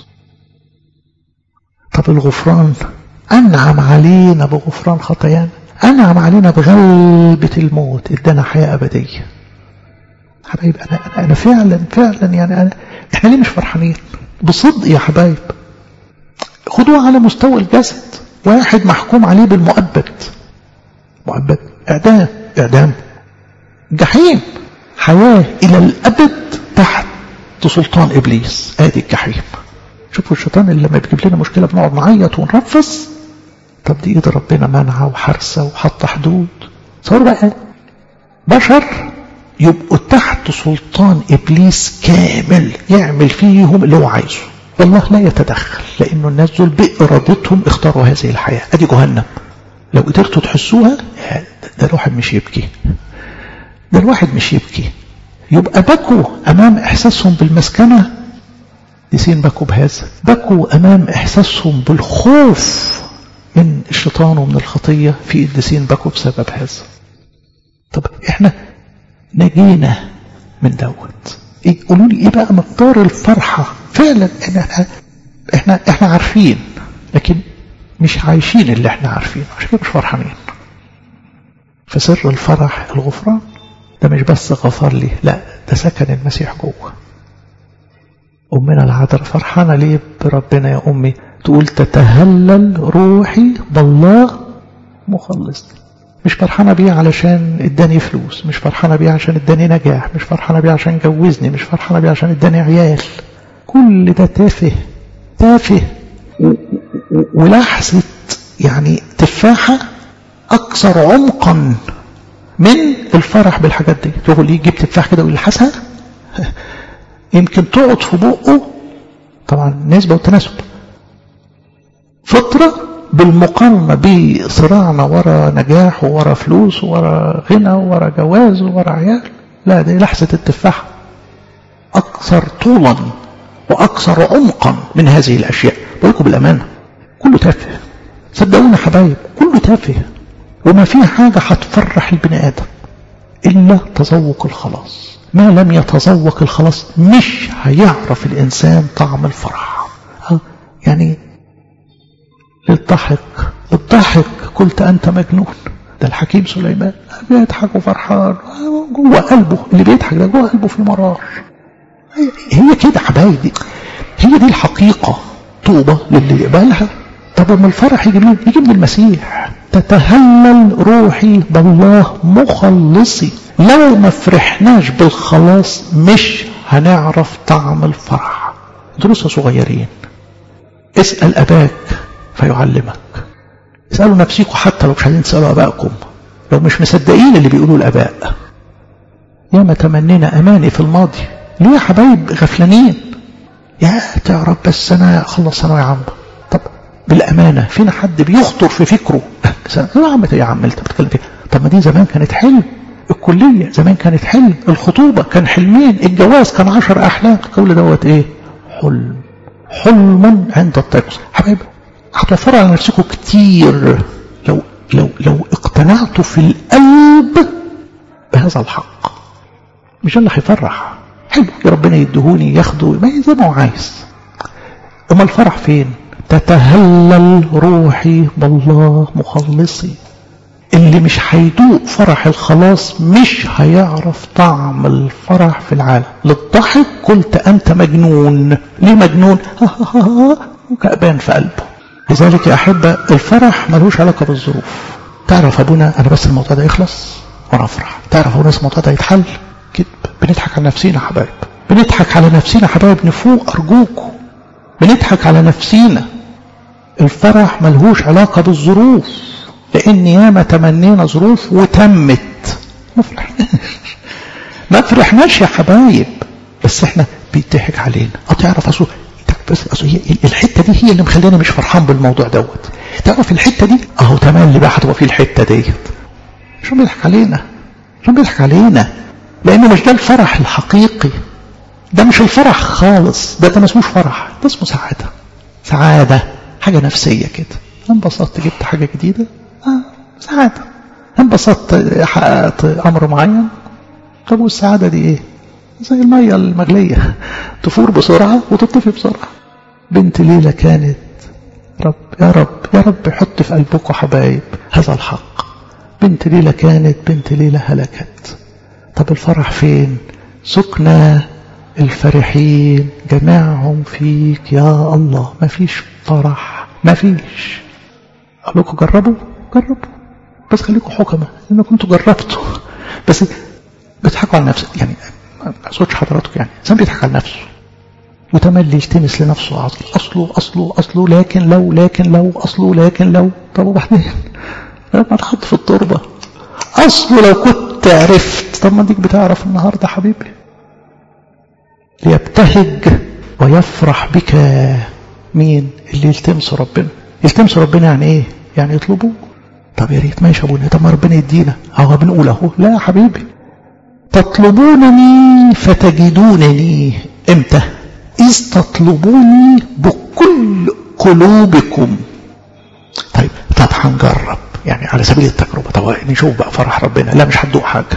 طب الغفران أنعم علينا بغفران خطايانا أنعم علينا بغلبة الموت ادانا حياة أبدية حبايب أنا, أنا, أنا فعلا فعلا يعني أنا إحنا ليه مش فرحانين بصدق يا حبايب خدوها على مستوى الجسد واحد محكوم عليه بالمؤبد مؤبد إعدام إعدام جحيم حياة إلى الأبد تحت سلطان إبليس آدي الجحيم شوفوا الشيطان اللي لما بيجيب لنا مشكلة بنقعد نعيط ونرفص طب دي ايد ربنا منعه وحرسه وحط حدود صار بقى بشر يبقوا تحت سلطان ابليس كامل يعمل فيهم اللي هو عايزه والله لا يتدخل لانه الناس دول بارادتهم اختاروا هذه الحياه ادي جهنم لو قدرتوا تحسوها ده الواحد مش يبكي ده الواحد مش يبكي يبقى بكوا امام احساسهم بالمسكنه يسين بكوا بهذا بكوا امام احساسهم بالخوف من الشيطان ومن الخطية في قديسين بكوا بسبب هذا طب احنا نجينا من دوت إيه قولوا لي ايه بقى مقدار الفرحة فعلا احنا احنا احنا عارفين لكن مش عايشين اللي احنا عارفينه عشان كده مش فرحانين فسر الفرح الغفران ده مش بس غفر لي لا ده سكن المسيح جوه أمنا العذراء فرحانة ليه بربنا يا أمي تقول تتهلل روحي بالله مخلص مش فرحانة بيه علشان اداني فلوس مش فرحانة بيه عشان اداني نجاح مش فرحانة بيه عشان جوزني مش فرحانة بيه عشان اداني عيال كل ده تافه تافه ولحظة يعني تفاحة أكثر عمقا من الفرح بالحاجات دي تقول لي يجيب تفاح كده ويلحسها يمكن تقعد في بقه طبعا نسبة وتناسب فترة بالمقارنة بصراعنا ورا نجاح وورا فلوس وورا غنى وورا جواز وورا عيال لا دي لحظة التفاحة أكثر طولا وأكثر عمقا من هذه الأشياء بقولكم بالأمانة كله تافه صدقونا حبايب كله تافه وما في حاجة هتفرح البني آدم إلا تذوق الخلاص ما لم يتذوق الخلاص مش هيعرف الإنسان طعم الفرح يعني للضحك للضحك قلت أنت مجنون ده الحكيم سليمان بيضحك وفرحان جوه قلبه اللي بيضحك ده جوه قلبه في مرار هي كده حبايبي هي دي الحقيقة طوبة للي يقبلها طب وما الفرح يجي منين؟ يجي من المسيح تتهلل روحي بالله مخلصي لو ما فرحناش بالخلاص مش هنعرف طعم الفرح دروس صغيرين اسأل أباك فيعلمك اسألوا نفسيكم حتى لو مش عايزين تسألوا أبائكم لو مش مصدقين اللي بيقولوا الأباء يا ما تمنينا أماني في الماضي ليه يا حبايب غفلانين يا تعرف بس أنا أخلص ثانوية عامة طب بالأمانة فينا حد بيخطر في فكره ثانوية عامة يا عم أنت بتتكلم فيها طب ما دي زمان كانت حلم الكلية زمان كانت حلم الخطوبة كان حلمين الجواز كان عشر أحلام كل دوت إيه حلم حلم عند التيقظ حبايب هتوفروا على نفسكم كتير لو لو لو اقتنعتوا في القلب بهذا الحق مش اللي هيفرح حلو يا ربنا يدهوني ياخده ما زي ما هو عايز اما الفرح فين تتهلل روحي بالله مخلصي اللي مش هيدوق فرح الخلاص مش هيعرف طعم الفرح في العالم للضحك قلت أنت مجنون ليه مجنون وكأبان في قلبه لذلك يا أحبة الفرح ملوش علاقة بالظروف تعرف أبونا أنا بس الموضوع ده يخلص وأنا أفرح تعرف أبونا الموضوع ده يتحل كده بنضحك على نفسينا حبايب بنضحك على نفسينا حبايب نفوق أرجوكم بنضحك على نفسينا الفرح ملهوش علاقة بالظروف لأن ياما تمنينا ظروف وتمت ما فرحناش ما فرحناش يا حبايب بس احنا بيضحك علينا تعرف اصل بس اصل هي الحته دي هي اللي مخليني مش فرحان بالموضوع دوت تعرف الحته دي اهو تمام اللي بقى هتبقى في الحته ديت شو بيضحك علينا شو بيضحك علينا لان مش ده الفرح الحقيقي ده مش الفرح خالص ده ده ما اسموش فرح ده اسمه سعاده سعاده حاجه نفسيه كده انبسطت جبت حاجه جديده اه سعاده انبسطت حققت امر معين طب والسعاده دي ايه زي المية المغلية تفور بسرعة وتطفي بسرعة بنت ليلى كانت رب يا رب يا رب حط في قلبكم حبايب هذا الحق بنت ليلى كانت بنت ليلى هلكت طب الفرح فين سكنى الفرحين جميعهم فيك يا الله ما فيش فرح ما فيش أقول لكم جربوا جربوا بس خليكم حكمة إن كنتوا جربتوا بس بتضحكوا على نفسك يعني ما اقصدش حضراتكم يعني الانسان بيضحك على نفسه وتملي يلتمس لنفسه اصل اصله اصله اصله لكن لو لكن لو اصله لكن لو طب وبعدين لما اتحط في التربه اصله لو كنت عرفت طب ما ديك بتعرف النهارده حبيبي ليبتهج ويفرح بك مين اللي يلتمس ربنا يلتمس ربنا يعني ايه يعني يطلبوه طب يا ريت ماشي ابونا طب ما ربنا يدينا اهو بنقول اهو لا يا حبيبي تطلبونني فتجدونني امتى اذ تطلبوني بكل قلوبكم طيب طب هنجرب يعني على سبيل التجربه طب نشوف بقى فرح ربنا لا مش هتدوق حاجه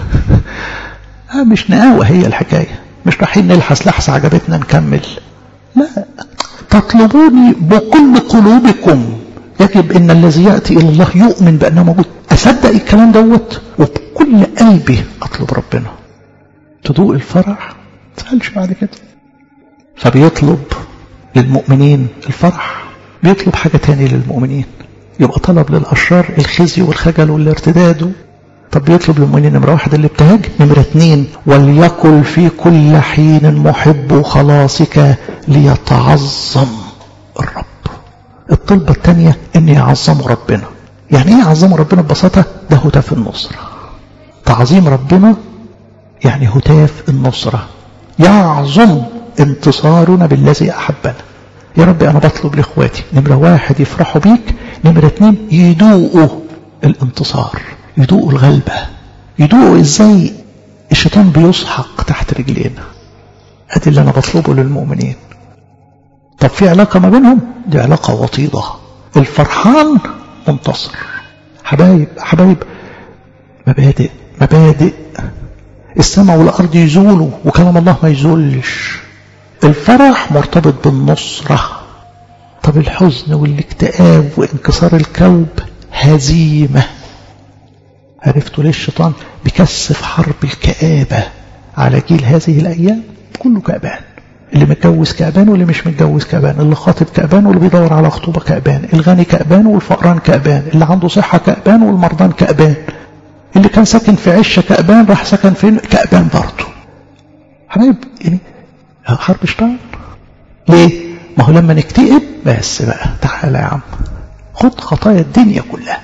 آه مش نقاوه هي الحكايه مش رايحين نلحس لحسه عجبتنا نكمل لا تطلبوني بكل قلوبكم يجب ان الذي ياتي الى الله يؤمن بانه موجود اصدق الكلام دوت وبكل قلبي اطلب ربنا تدوق الفرح تسألش بعد كده فبيطلب للمؤمنين الفرح بيطلب حاجة تاني للمؤمنين يبقى طلب للأشرار الخزي والخجل والارتداد طب بيطلب للمؤمنين نمرة واحد الابتهاج نمرة اتنين وليكن في كل حين محب خلاصك ليتعظم الرب الطلبة الثانية ان يعظموا ربنا يعني ايه يعظموا ربنا ببساطة ده هتاف النصرة تعظيم ربنا يعني هتاف النصرة يعظم انتصارنا بالذي أحبنا يا رب أنا بطلب لإخواتي نمرة واحد يفرحوا بيك نمرة اتنين يدوقوا الانتصار يدوقوا الغلبة يدوقوا ازاي الشيطان بيسحق تحت رجلينا ادي اللي انا بطلبه للمؤمنين طب في علاقة ما بينهم دي علاقة وطيدة الفرحان منتصر حبايب حبايب مبادئ مبادئ السماء والأرض يزولوا وكلام الله ما يزولش الفرح مرتبط بالنصرة طب الحزن والاكتئاب وانكسار الكوب هزيمة عرفتوا ليه الشيطان بيكثف حرب الكآبة على جيل هذه الأيام كله كأبان اللي متجوز كأبان واللي مش متجوز كأبان اللي خاطب كأبان واللي بيدور على خطوبة كأبان الغني كأبان والفقران كأبان اللي عنده صحة كأبان والمرضان كأبان اللي كان ساكن في عشة كأبان راح سكن فين كأبان برضه حبايب يعني حرب شيطان ليه ما هو لما نكتئب بس بقى تعالى يا عم خد خطايا الدنيا كلها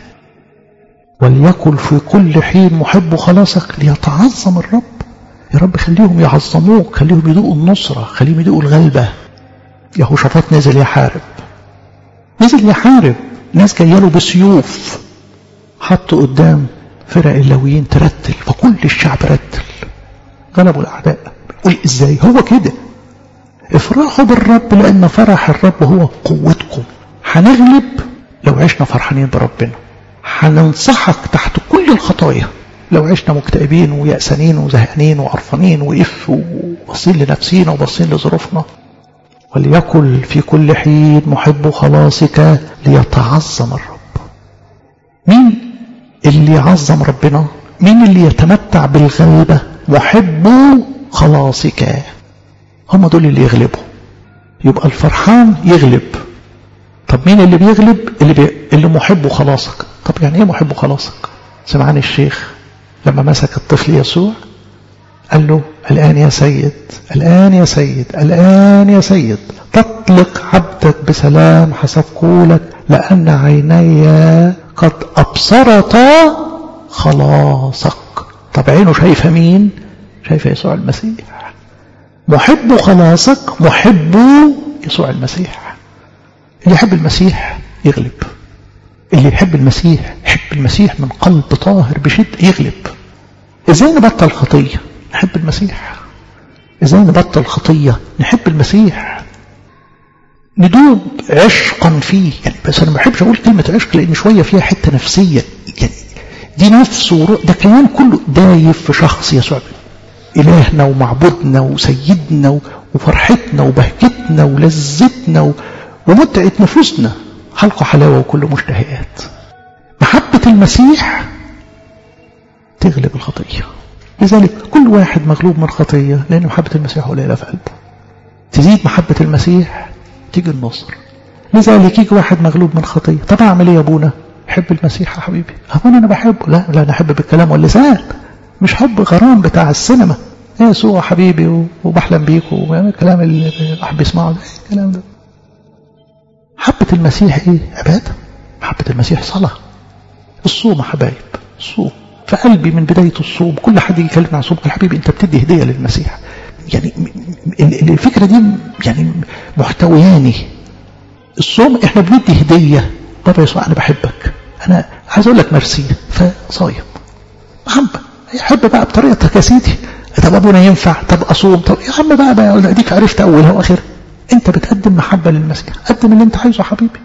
وليكن في كل حين محب خلاصك ليتعظم الرب يا رب خليهم يعظموك خليهم يدوقوا النصرة خليهم يدوقوا الغلبة يهوشافاط نزل يحارب نزل يحارب ناس جايه له بسيوف حطوا قدام فرق اللويين ترتل فكل الشعب رتل غلبوا الأعداء قول إزاي هو كده افرحوا بالرب لأن فرح الرب هو قوتكم هنغلب لو عشنا فرحانين بربنا هننصحك تحت كل الخطايا لو عشنا مكتئبين ويأسانين وزهقانين وقرفانين وإف وباصين لنفسينا وباصين لظروفنا وليكن في كل حين محب خلاصك ليتعظم الرب مين اللي يعظم ربنا مين اللي يتمتع بالغلبة محب خلاصك هم دول اللي يغلبوا يبقى الفرحان يغلب طب مين اللي بيغلب اللي, بي... اللي محب خلاصك طب يعني ايه محب خلاصك سمعان الشيخ لما مسك الطفل يسوع قال له الآن يا سيد الآن يا سيد الآن يا سيد تطلق عبدك بسلام حسب قولك لأن عيني قد أبصرتا خلاصك طب عينه شايفة مين شايفة يسوع المسيح محب خلاصك محب يسوع المسيح اللي يحب المسيح يغلب اللي يحب المسيح يحب المسيح من قلب طاهر بشدة يغلب ازاي نبطل خطية نحب المسيح ازاي نبطل خطية نحب المسيح ندوب عشقا فيه يعني بس انا ما بحبش اقول كلمة عشق لان شوية فيها حتة نفسية يعني دي نفس وروح ده كيان كله دايب في شخص يسوع إلهنا ومعبودنا وسيدنا وفرحتنا وبهجتنا ولذتنا ومتعة نفوسنا حلقة حلاوة وكل مشتهيات محبة المسيح تغلب الخطية لذلك كل واحد مغلوب من خطية لأن محبة المسيح قليلة في قلبه تزيد محبة المسيح تيجي النصر لذلك يجي واحد مغلوب من خطية طب أعمل إيه يا أبونا حب المسيح يا حبيبي أبونا أنا بحبه لا لا أنا أحب بالكلام واللسان مش حب غرام بتاع السينما ايه يسوع حبيبي وبحلم بيك والكلام اللي الواحد بيسمعه ده الكلام ده محبة المسيح ايه عبادة محبة المسيح صلاة الصوم يا حبايب الصوم في قلبي من بداية الصوم كل حد يكلمنا عن الصوم يا حبيبي انت بتدي هدية للمسيح يعني الفكرة دي يعني محتوياني الصوم احنا بندي هدية بابا يسوع انا بحبك انا عايز اقول لك ميرسي فصايم محبة يحب بقى بطريقتك يا سيدي طب ابونا ينفع طب اصوم طب يا عم بقى, بقى اديك عرفت اولها واخرها انت بتقدم محبة للمسيح قدم اللي انت عايزه يا حبيبي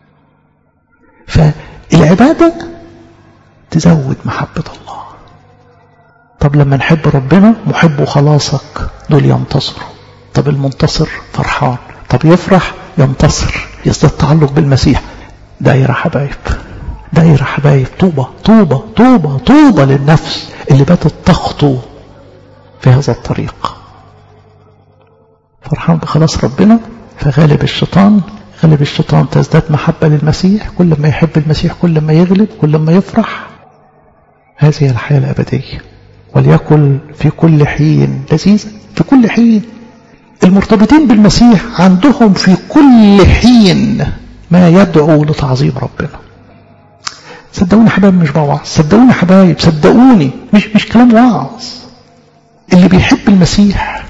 فالعبادة تزود محبة الله طب لما نحب ربنا محب خلاصك دول ينتصروا طب المنتصر فرحان طب يفرح ينتصر يزداد تعلق بالمسيح دايرة حبايب دايرة حبايب طوبة طوبة طوبة طوبة للنفس اللي باتت تخطو في هذا الطريق فرحان بخلاص ربنا فغالب الشيطان غالب الشيطان تزداد محبة للمسيح كل ما يحب المسيح كل ما يغلب كل ما يفرح هذه الحياة الأبدية وليكن في كل حين لذيذة في كل حين المرتبطين بالمسيح عندهم في كل حين ما يدعو لتعظيم ربنا صدقوني حبايب مش بوعظ صدقوني حبايب صدقوني مش مش كلام وعظ اللي بيحب المسيح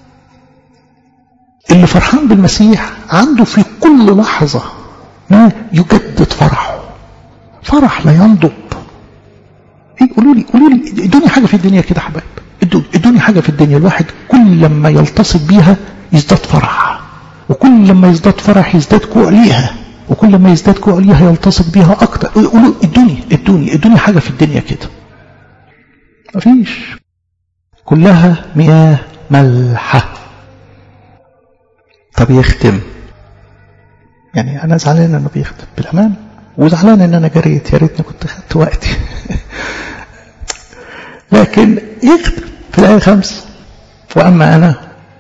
اللي فرحان بالمسيح عنده في كل لحظة ما يجدد فرحه فرح لا ينضب ايه قولوا لي قولوا لي ادوني حاجة في الدنيا كده حبايب ادوني حاجة في الدنيا الواحد كل لما يلتصق بيها يزداد فرح وكل لما يزداد فرح يزداد كوع ليها وكل ما يزداد كوع ليها يلتصق بيها اكتر قولوا ادوني ادوني ادوني حاجة في الدنيا كده مفيش كلها مياه ملحة طب يختم يعني انا زعلان انه بيختم بالامان وزعلان ان انا جريت يا ريتني كنت خدت وقتي لكن يختم في الايه خمسة واما انا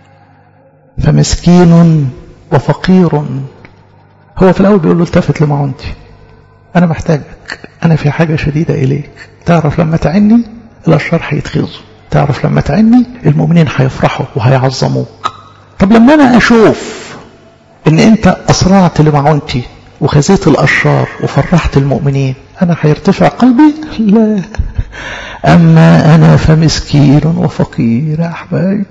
فمسكين وفقير هو في الاول بيقول له التفت لمعونتي انا محتاجك انا في حاجه شديده اليك تعرف لما تعني الاشرار هيتخذوا تعرف لما تعني المؤمنين هيفرحوا وهيعظموك طب لما انا اشوف ان انت اسرعت لمعونتي وخزيت الاشرار وفرحت المؤمنين انا هيرتفع قلبي لا اما انا فمسكين وفقير يا احبابي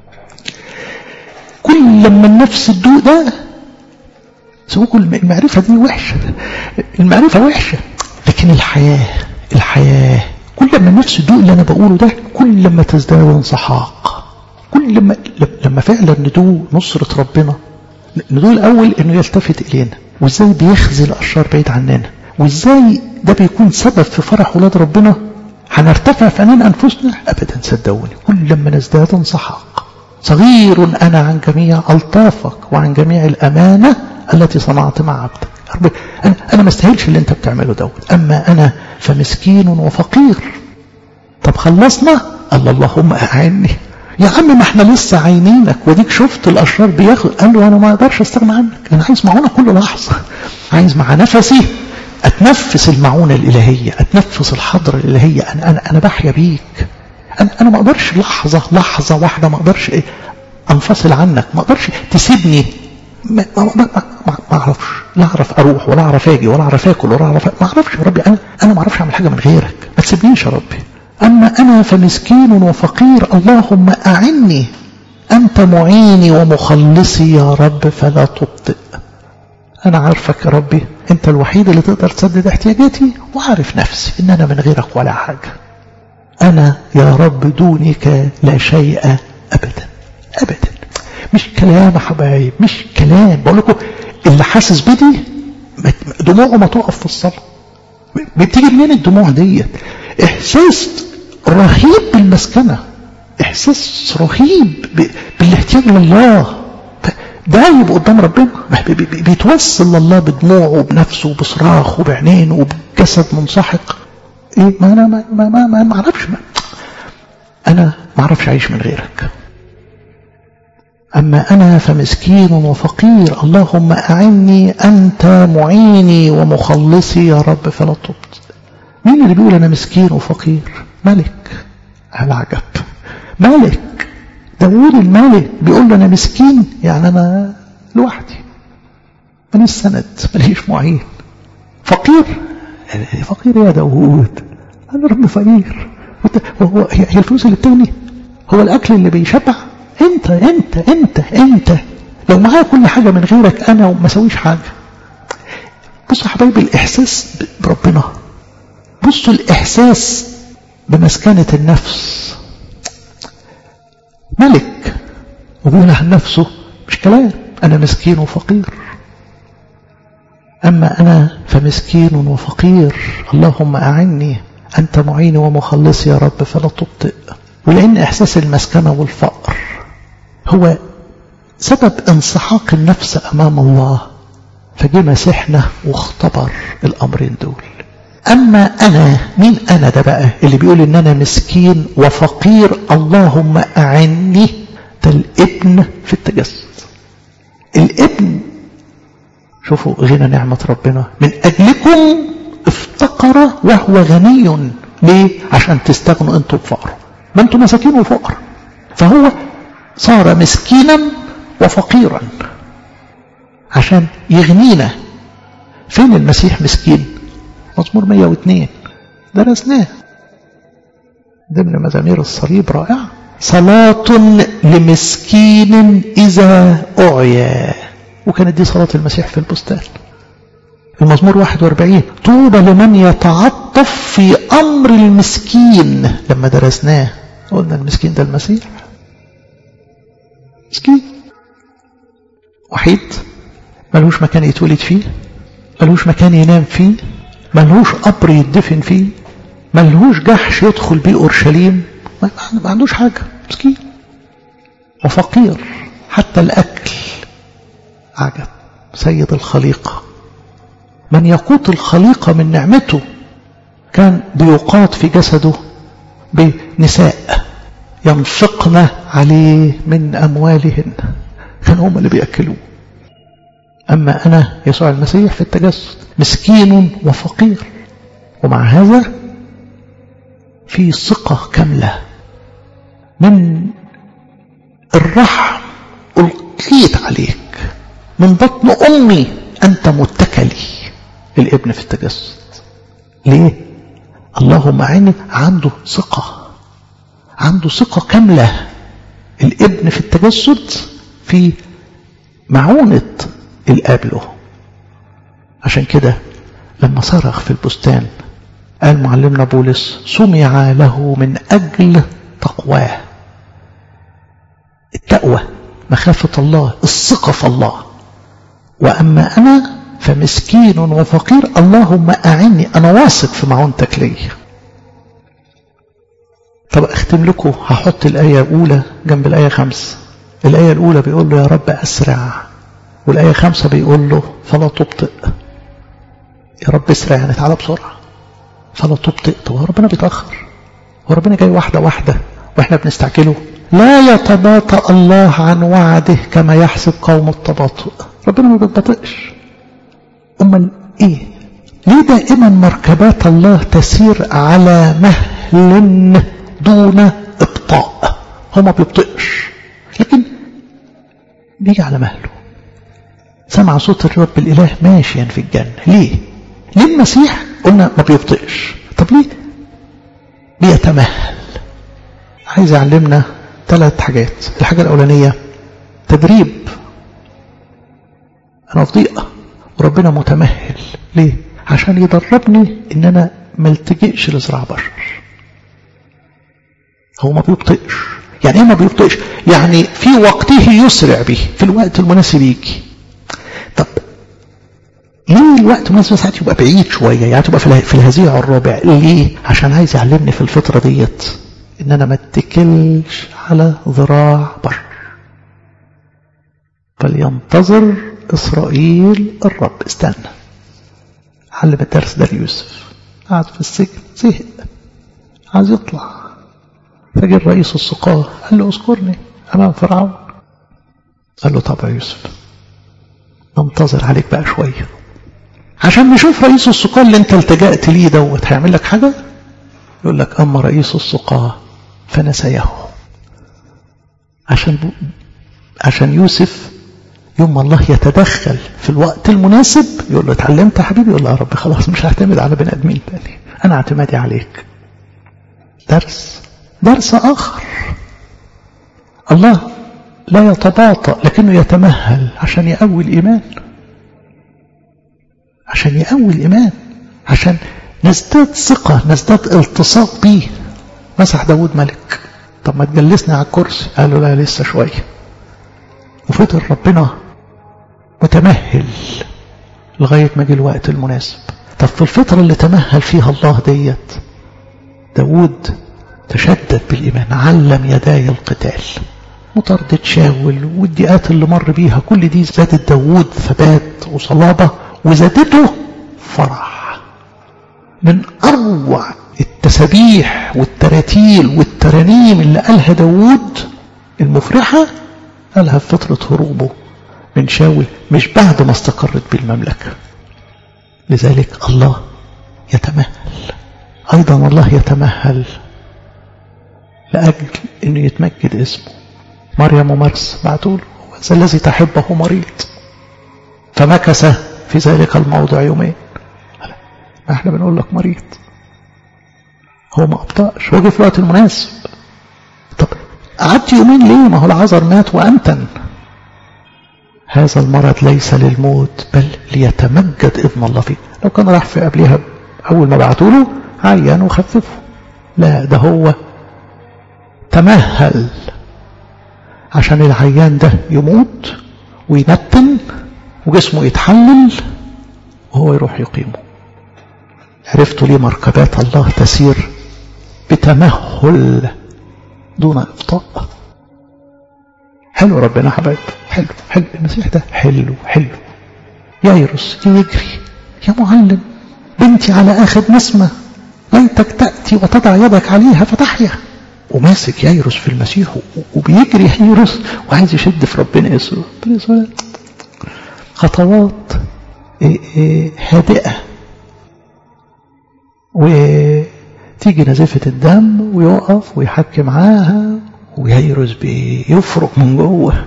كل لما النفس تدوق ده سوكوا المعرفة دي وحشة المعرفة وحشة لكن الحياة الحياة كل لما النفس تدوق اللي أنا بقوله ده كل لما تزداد انسحاق كل لما لما فعلا ندوق نصرة ربنا ندوق الأول إنه يلتفت إلينا وإزاي بيخزي الأشرار بعيد عننا وإزاي ده بيكون سبب في فرح ولاد ربنا هنرتفع في أنين أنفسنا أبدا صدقوني كل لما نزداد انسحاق صغير أنا عن جميع ألطافك وعن جميع الأمانة التي صنعت مع عبدك ربي أنا, أنا ما استاهلش اللي أنت بتعمله دوت أما أنا فمسكين وفقير طب خلصنا قال اللهم أعني يا عم ما احنا لسه عينينك وديك شفت الاشرار بياخد قال له انا ما اقدرش استغنى عنك انا عايز معونه كل لحظه عايز مع نفسي اتنفس المعونه الالهيه اتنفس الحضره الالهيه انا انا انا بحيا بيك انا انا ما اقدرش لحظه لحظه واحده ما اقدرش ايه انفصل عنك ما اقدرش تسيبني ما ما ما, ما, ما اعرفش لا اعرف اروح ولا اعرف اجي ولا اعرف اكل ولا اعرف ما اعرفش يا ربي انا انا ما اعرفش اعمل حاجه من غيرك ما تسيبنيش يا ربي اما انا فمسكين وفقير اللهم اعني انت معيني ومخلصي يا رب فلا تبطئ انا عارفك يا ربي انت الوحيد اللي تقدر تسدد احتياجاتي وعارف نفسي ان انا من غيرك ولا حاجه انا يا رب دونك لا شيء ابدا ابدا مش كلام يا حبايب مش كلام بقول لكم اللي حاسس بدي دموعه ما تقف في الصلاه بتيجي منين الدموع ديت احساس رهيب بالمسكنه احساس رهيب بالاحتياج لله دايب قدام ربنا بيتوسل لله بدموعه وبنفسه وبصراخه وبعينينه وبجسد منسحق ايه ما انا ما ما ما, ما, ما اعرفش ما انا ما اعرفش اعيش من غيرك أما أنا فمسكين وفقير اللهم أعني أنت معيني ومخلصي يا رب فلا تبط مين اللي بيقول أنا مسكين وفقير ملك العجب ملك داود الملك بيقول له أنا مسكين يعني أنا لوحدي ماليش سند ماليش معين فقير فقير يا داود أنا رب فقير هو هي الفلوس اللي بتغني هو الأكل اللي بيشبع انت انت انت انت لو معايا كل حاجة من غيرك انا وما سويش حاجة بصوا حبايبي الاحساس بربنا بصوا الاحساس بمسكنة النفس ملك وبيقول عن نفسه مش كلام انا مسكين وفقير اما انا فمسكين وفقير اللهم اعني انت معيني ومخلصي يا رب فلا تبطئ ولان احساس المسكنة والفقر هو سبب انسحاق النفس أمام الله فجه مسيحنا واختبر الأمرين دول أما أنا مين أنا ده بقى اللي بيقول إن أنا مسكين وفقير اللهم أعني ده الابن في التجسد الابن شوفوا غنى نعمة ربنا من أجلكم افتقر وهو غني ليه عشان تستغنوا انتوا بفقره ما انتوا مساكين وفقر فهو صار مسكينا وفقيرا عشان يغنينا فين المسيح مسكين مزمور 102 درسناه ضمن مزامير الصليب رائعة صلاة لمسكين إذا أعيا وكانت دي صلاة المسيح في البستان المزمور 41 طوبى لمن يتعطف في أمر المسكين لما درسناه قلنا المسكين ده المسيح مسكين وحيد ملهوش مكان يتولد فيه ملهوش مكان ينام فيه ملهوش قبر يدفن فيه ملهوش جحش يدخل بيه أورشليم ما عندوش حاجة مسكين وفقير حتى الأكل عجب سيد الخليقة من يقوت الخليقة من نعمته كان بيقاط في جسده بنساء ينفقن عليه من أموالهن كان هم اللي بيأكلوه أما أنا يسوع المسيح في التجسد مسكين وفقير ومع هذا في ثقة كاملة من الرحم ألقيت عليك من بطن أمي أنت متكلي الابن في التجسد ليه اللهم عيني عنده ثقة عنده ثقة كاملة الابن في التجسد في معونة الاب له عشان كده لما صرخ في البستان قال معلمنا بولس سمع له من أجل تقواه التقوى مخافة الله الثقة في الله وأما أنا فمسكين وفقير اللهم أعني أنا واثق في معونتك لي طب أختم لكم هحط الآية الأولى جنب الآية خمسة الآية الأولى بيقول له يا رب أسرع والآية خمسة بيقول له فلا تبطئ يا رب اسرع يعني تعالى بسرعة فلا تبطئ طب هو ربنا بيتأخر هو ربنا جاي واحدة واحدة واحنا بنستعجله لا يتباطأ الله عن وعده كما يحسب قوم التباطؤ ربنا ما بيتباطئش امال ايه ليه دائما مركبات الله تسير على مهل دون ابطاء هو ما بيبطئش لكن بيجي على مهله سمع صوت الرب الاله ماشيا في الجنه ليه ليه المسيح قلنا ما بيبطئش طب ليه بيتمهل عايز يعلمنا ثلاث حاجات الحاجة الأولانية تدريب أنا في ضيقة وربنا متمهل ليه عشان يدربني إن أنا ما التجئش لزراع بشر هو ما بيبطئش يعني ايه ما بيبطئش يعني في وقته يسرع به في الوقت المناسب يجي طب ليه الوقت المناسب ساعات يبقى بعيد شوية يعني تبقى في الهزيع الرابع ليه عشان عايز يعلمني في الفترة ديت ان انا ما اتكلش على ذراع بشر فلينتظر اسرائيل الرب استنى علم الدرس ده ليوسف قعد في السجن زهق عايز يطلع فجي الرئيس السقاه قال له اذكرني امام فرعون قال له طب يا يوسف ننتظر عليك بقى شويه عشان نشوف رئيس السقاه اللي انت التجأت ليه دوت هيعمل لك حاجه يقول لك اما رئيس السقاه فنسيه عشان عشان يوسف يوم الله يتدخل في الوقت المناسب يقول له اتعلمت يا حبيبي يقول له يا رب خلاص مش هعتمد على بني ادمين تاني انا اعتمادي عليك درس درس اخر الله لا يتباطأ لكنه يتمهل عشان يقوي الايمان عشان يقوي الايمان عشان نزداد ثقة نزداد التصاق بيه مسح داود ملك طب ما تجلسني على الكرسي قال له لا لسه شوية وفضل ربنا متمهل لغاية ما جه الوقت المناسب طب في الفترة اللي تمهل فيها الله ديت داود تشدد بالإيمان علم يداي القتال مطاردة شاول والضيقات اللي مر بيها كل دي زادت داود ثبات وصلابة وزادته فرح من أروع التسابيح والتراتيل والترانيم اللي قالها داود المفرحة قالها في فترة هروبه من شاول مش بعد ما استقرت بالمملكة لذلك الله يتمهل أيضا الله يتمهل لأجل أنه يتمجد اسمه مريم ومرس بعتوا له الذي تحبه مريض فمكث في ذلك الموضع يومين ما احنا بنقول لك مريض هو ما أبطأش هو جه في الوقت المناسب طب قعدت يومين ليه ما هو العذر مات وأنتن هذا المرض ليس للموت بل ليتمجد ابن الله فيه لو كان راح في قبلها أول ما بعتوا له عيان وخففه لا ده هو تمهل عشان العيان ده يموت وينتن وجسمه يتحلل وهو يروح يقيمه عرفتوا ليه مركبات الله تسير بتمهل دون إبطاء حلو ربنا حبايب حلو حلو المسيح ده حلو حلو يايرس يجري يا معلم بنتي على آخر نسمة ليتك تأتي وتضع يدك عليها فتحيا وماسك يايرس في المسيح وبيجري يايرس وعايز يشد في ربنا يسوع ربنا يسوع خطوات هادئة وتيجي نزيفة الدم ويقف ويحكي معاها ويهيرس بيفرق من جوه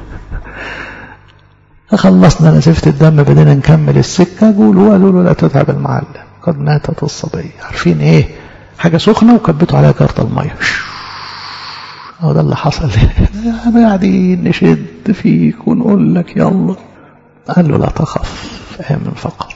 خلصنا نزيفة الدم بدنا نكمل السكة قولوا قالوا له لا تتعب المعلم قد ماتت الصبية عارفين ايه حاجة سخنة وكبتوا عليها كارت المية هو ده اللي حصل قاعدين نشد فيك ونقول لك يلا قال له لا تخف آمن فقط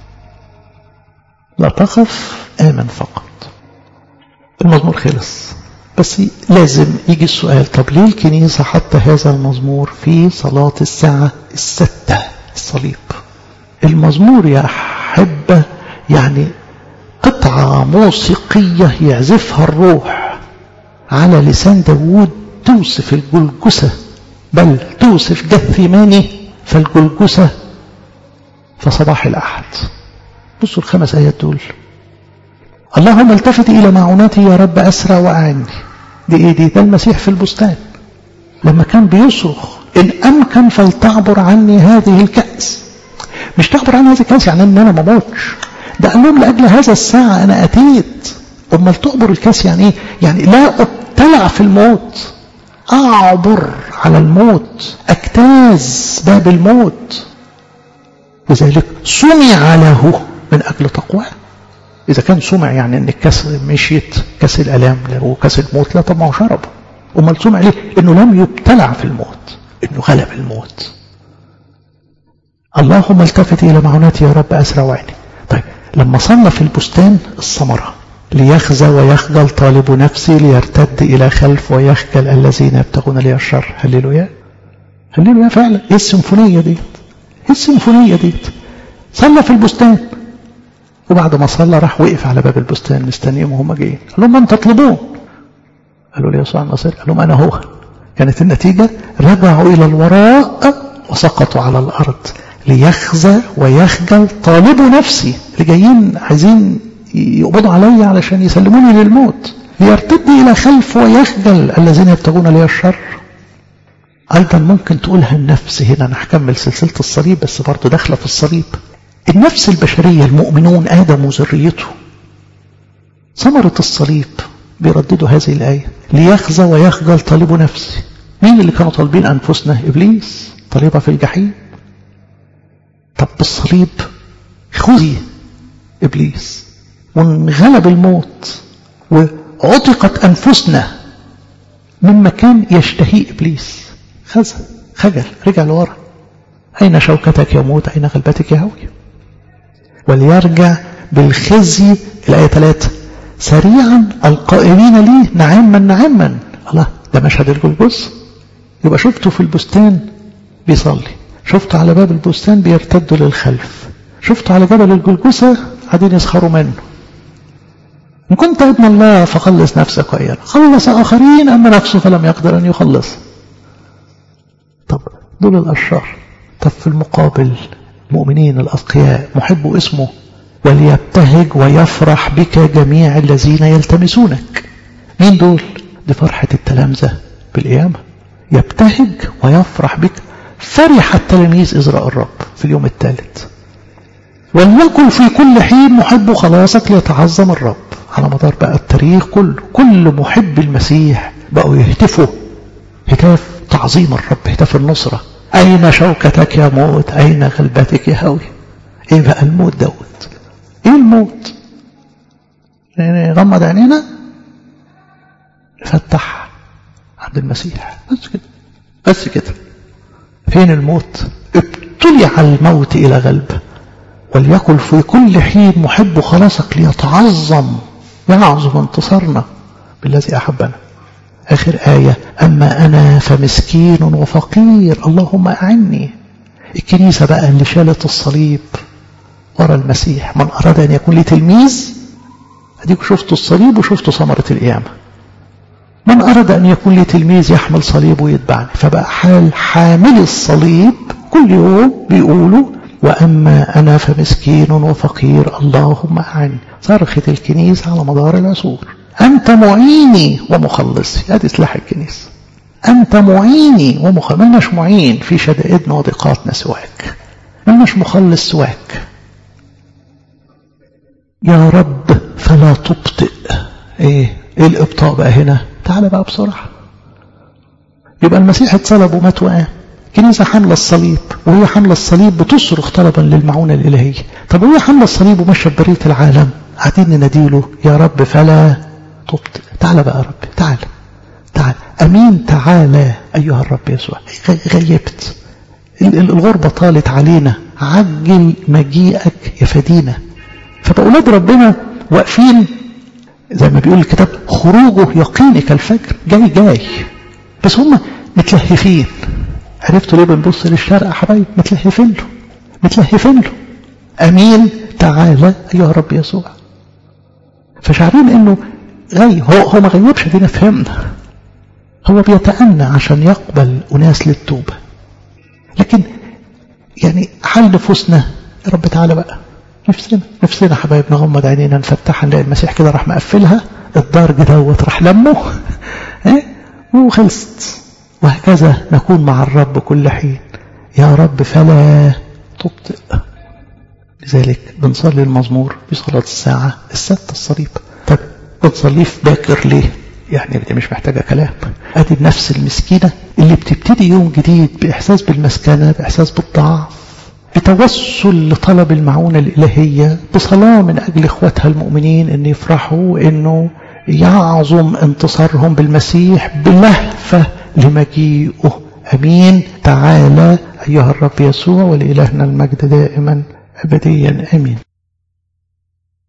لا تخف آمن فقط المزمور خلص بس لازم يجي السؤال طب ليه الكنيسة حتى هذا المزمور في صلاة الساعة الستة الصليب المزمور يا أحبة يعني قطعة موسيقية يعزفها الروح على لسان داوود توصف الجلجسة بل توصف جثماني فالجلجسة فصباح الأحد بصوا الخمس آيات دول اللهم التفت إلى معوناتي يا رب أسرع وأعني دي إيه دي ده المسيح في البستان لما كان بيصرخ إن أمكن فلتعبر عني هذه الكأس مش تعبر عني هذه الكأس يعني إن أنا ما موتش ده قال لهم لأجل هذا الساعة أنا أتيت أمال تعبر الكأس يعني إيه؟ يعني لا أبتلع في الموت أعبر على الموت أجتاز باب الموت لذلك سمع له من أجل تقواه إذا كان سمع يعني إن الكاس مشيت كاس الألام وكاس الموت لا طب ما هو شربه أمال سمع ليه؟ إنه لم يبتلع في الموت إنه غلب الموت اللهم التفت إلى معوناتي يا رب أسرع وعيني طيب لما صلى في البستان الثمرة ليخزى ويخجل طالب نفسي ليرتد إلى خلف ويخجل الذين يبتغون لي الشر هللويا هللويا فعلا ايه السيمفونية دي ايه السيمفونية دي صلى في البستان وبعد ما صلى راح وقف على باب البستان مستنيهم وهم جايين قال لهم من تطلبون قالوا لي يسوع النصير قال لهم انا هو كانت النتيجة رجعوا الى الوراء وسقطوا على الارض ليخزى ويخجل طالبوا نفسي اللي جايين عايزين يقبضوا علي علشان يسلموني للموت ليرتد إلى خلف ويخجل الذين يبتغون لي الشر أيضا ممكن تقولها النفس هنا أنا هكمل سلسلة الصليب بس برضه داخلة في الصليب النفس البشرية المؤمنون آدم وذريته ثمرة الصليب بيرددوا هذه الآية ليخزى ويخجل طالب نفسي مين اللي كانوا طالبين أنفسنا إبليس طالبها في الجحيم طب بالصليب خذي إبليس وانغلب الموت وعتقت أنفسنا من مكان يشتهي إبليس خزى خجل رجع لورا أين شوكتك يا موت أين غلبتك يا هوي وليرجع بالخزي الآية 3 سريعا القائلين لي نعما نعما الله ده مشهد الجلجس يبقى شفته في البستان بيصلي شفته على باب البستان بيرتدوا للخلف شفته على جبل الجلجسة قاعدين يسخروا منه إن كنت ابن الله فخلص نفسك وإيانا خلص آخرين أما نفسه فلم يقدر أن يخلص طب دول الأشرار طب في المقابل المؤمنين الأتقياء محب اسمه وليبتهج ويفرح بك جميع الذين يلتمسونك مين دول دي فرحة التلامذة بالقيامة يبتهج ويفرح بك فرح التلاميذ إذ رأى الرب في اليوم الثالث وليكن في كل حين محب خلاصك ليتعظم الرب على مدار بقى التاريخ كله كل محب المسيح بقوا يهتفوا هتاف تعظيم الرب هتاف النصرة أين شوكتك يا موت أين غلبتك يا هوي إيه بقى الموت دوت إيه الموت يعني غمض عينينا فتح عند المسيح بس كده بس كده فين الموت ابتلع الموت إلى غلبه وليكن في كل حين محب خلاصك ليتعظم يعظم انتصارنا بالذي أحبنا آخر آية أما أنا فمسكين وفقير اللهم أعني الكنيسة بقى اللي شالت الصليب ورا المسيح من أراد أن يكون لي تلميذ أديكوا شفتوا الصليب وشفتوا ثمرة القيامة من أراد أن يكون لي تلميذ يحمل صليب ويتبعني فبقى حال حامل الصليب كل يوم بيقولوا وأما أنا فمسكين وفقير اللهم أعني صرخت الكنيسة على مدار العصور أنت معيني ومخلصي هذه سلاح الكنيسة أنت معيني ومخلص ملناش معين في شدائدنا وضيقاتنا سواك ملناش مخلص سواك يا رب فلا تبطئ ايه ايه الابطاء بقى هنا تعال بقى بسرعة يبقى المسيح اتصلب ومات وقام كنيسة حاملة الصليب وهي حاملة الصليب بتصرخ طلبا للمعونة الإلهية طب وهي حاملة الصليب وماشية برية العالم قاعدين نناديله يا رب فلا تبطئ تعال بقى يا رب تعال تعال أمين تعالى أيها الرب يسوع غيبت الغربة طالت علينا عجل مجيئك يا فدينا فبأولاد ربنا واقفين زي ما بيقول الكتاب خروجه يقيني كالفجر جاي جاي بس هم متلهفين عرفتوا ليه بنبص للشرق يا حبايب متلهفين له متلهفين له امين تعالى ايها الرب يسوع فشعرين انه غي هو هو ما غيبش دينا فهمنا هو بيتأنى عشان يقبل أناس للتوبة لكن يعني حل نفوسنا يا رب تعالى بقى نفسنا نفسنا حبايب نغمض عينينا نفتحها نلاقي المسيح كده راح مقفلها الدار دوت راح لمه ايه وخلصت وهكذا نكون مع الرب كل حين يا رب فلا تبطئ لذلك بنصلي المزمور في صلاة الساعة الستة الصليب طب بنصليه في باكر ليه يعني دي مش محتاجة كلام ادي النفس المسكينة اللي بتبتدي يوم جديد بإحساس بالمسكنة بإحساس بالضعف بتوسل لطلب المعونة الإلهية بصلاة من أجل إخواتها المؤمنين أن يفرحوا أنه يعظم انتصارهم بالمسيح بلهفة لمجيئه أمين تعالى أيها الرب يسوع ولإلهنا المجد دائما أبديا أمين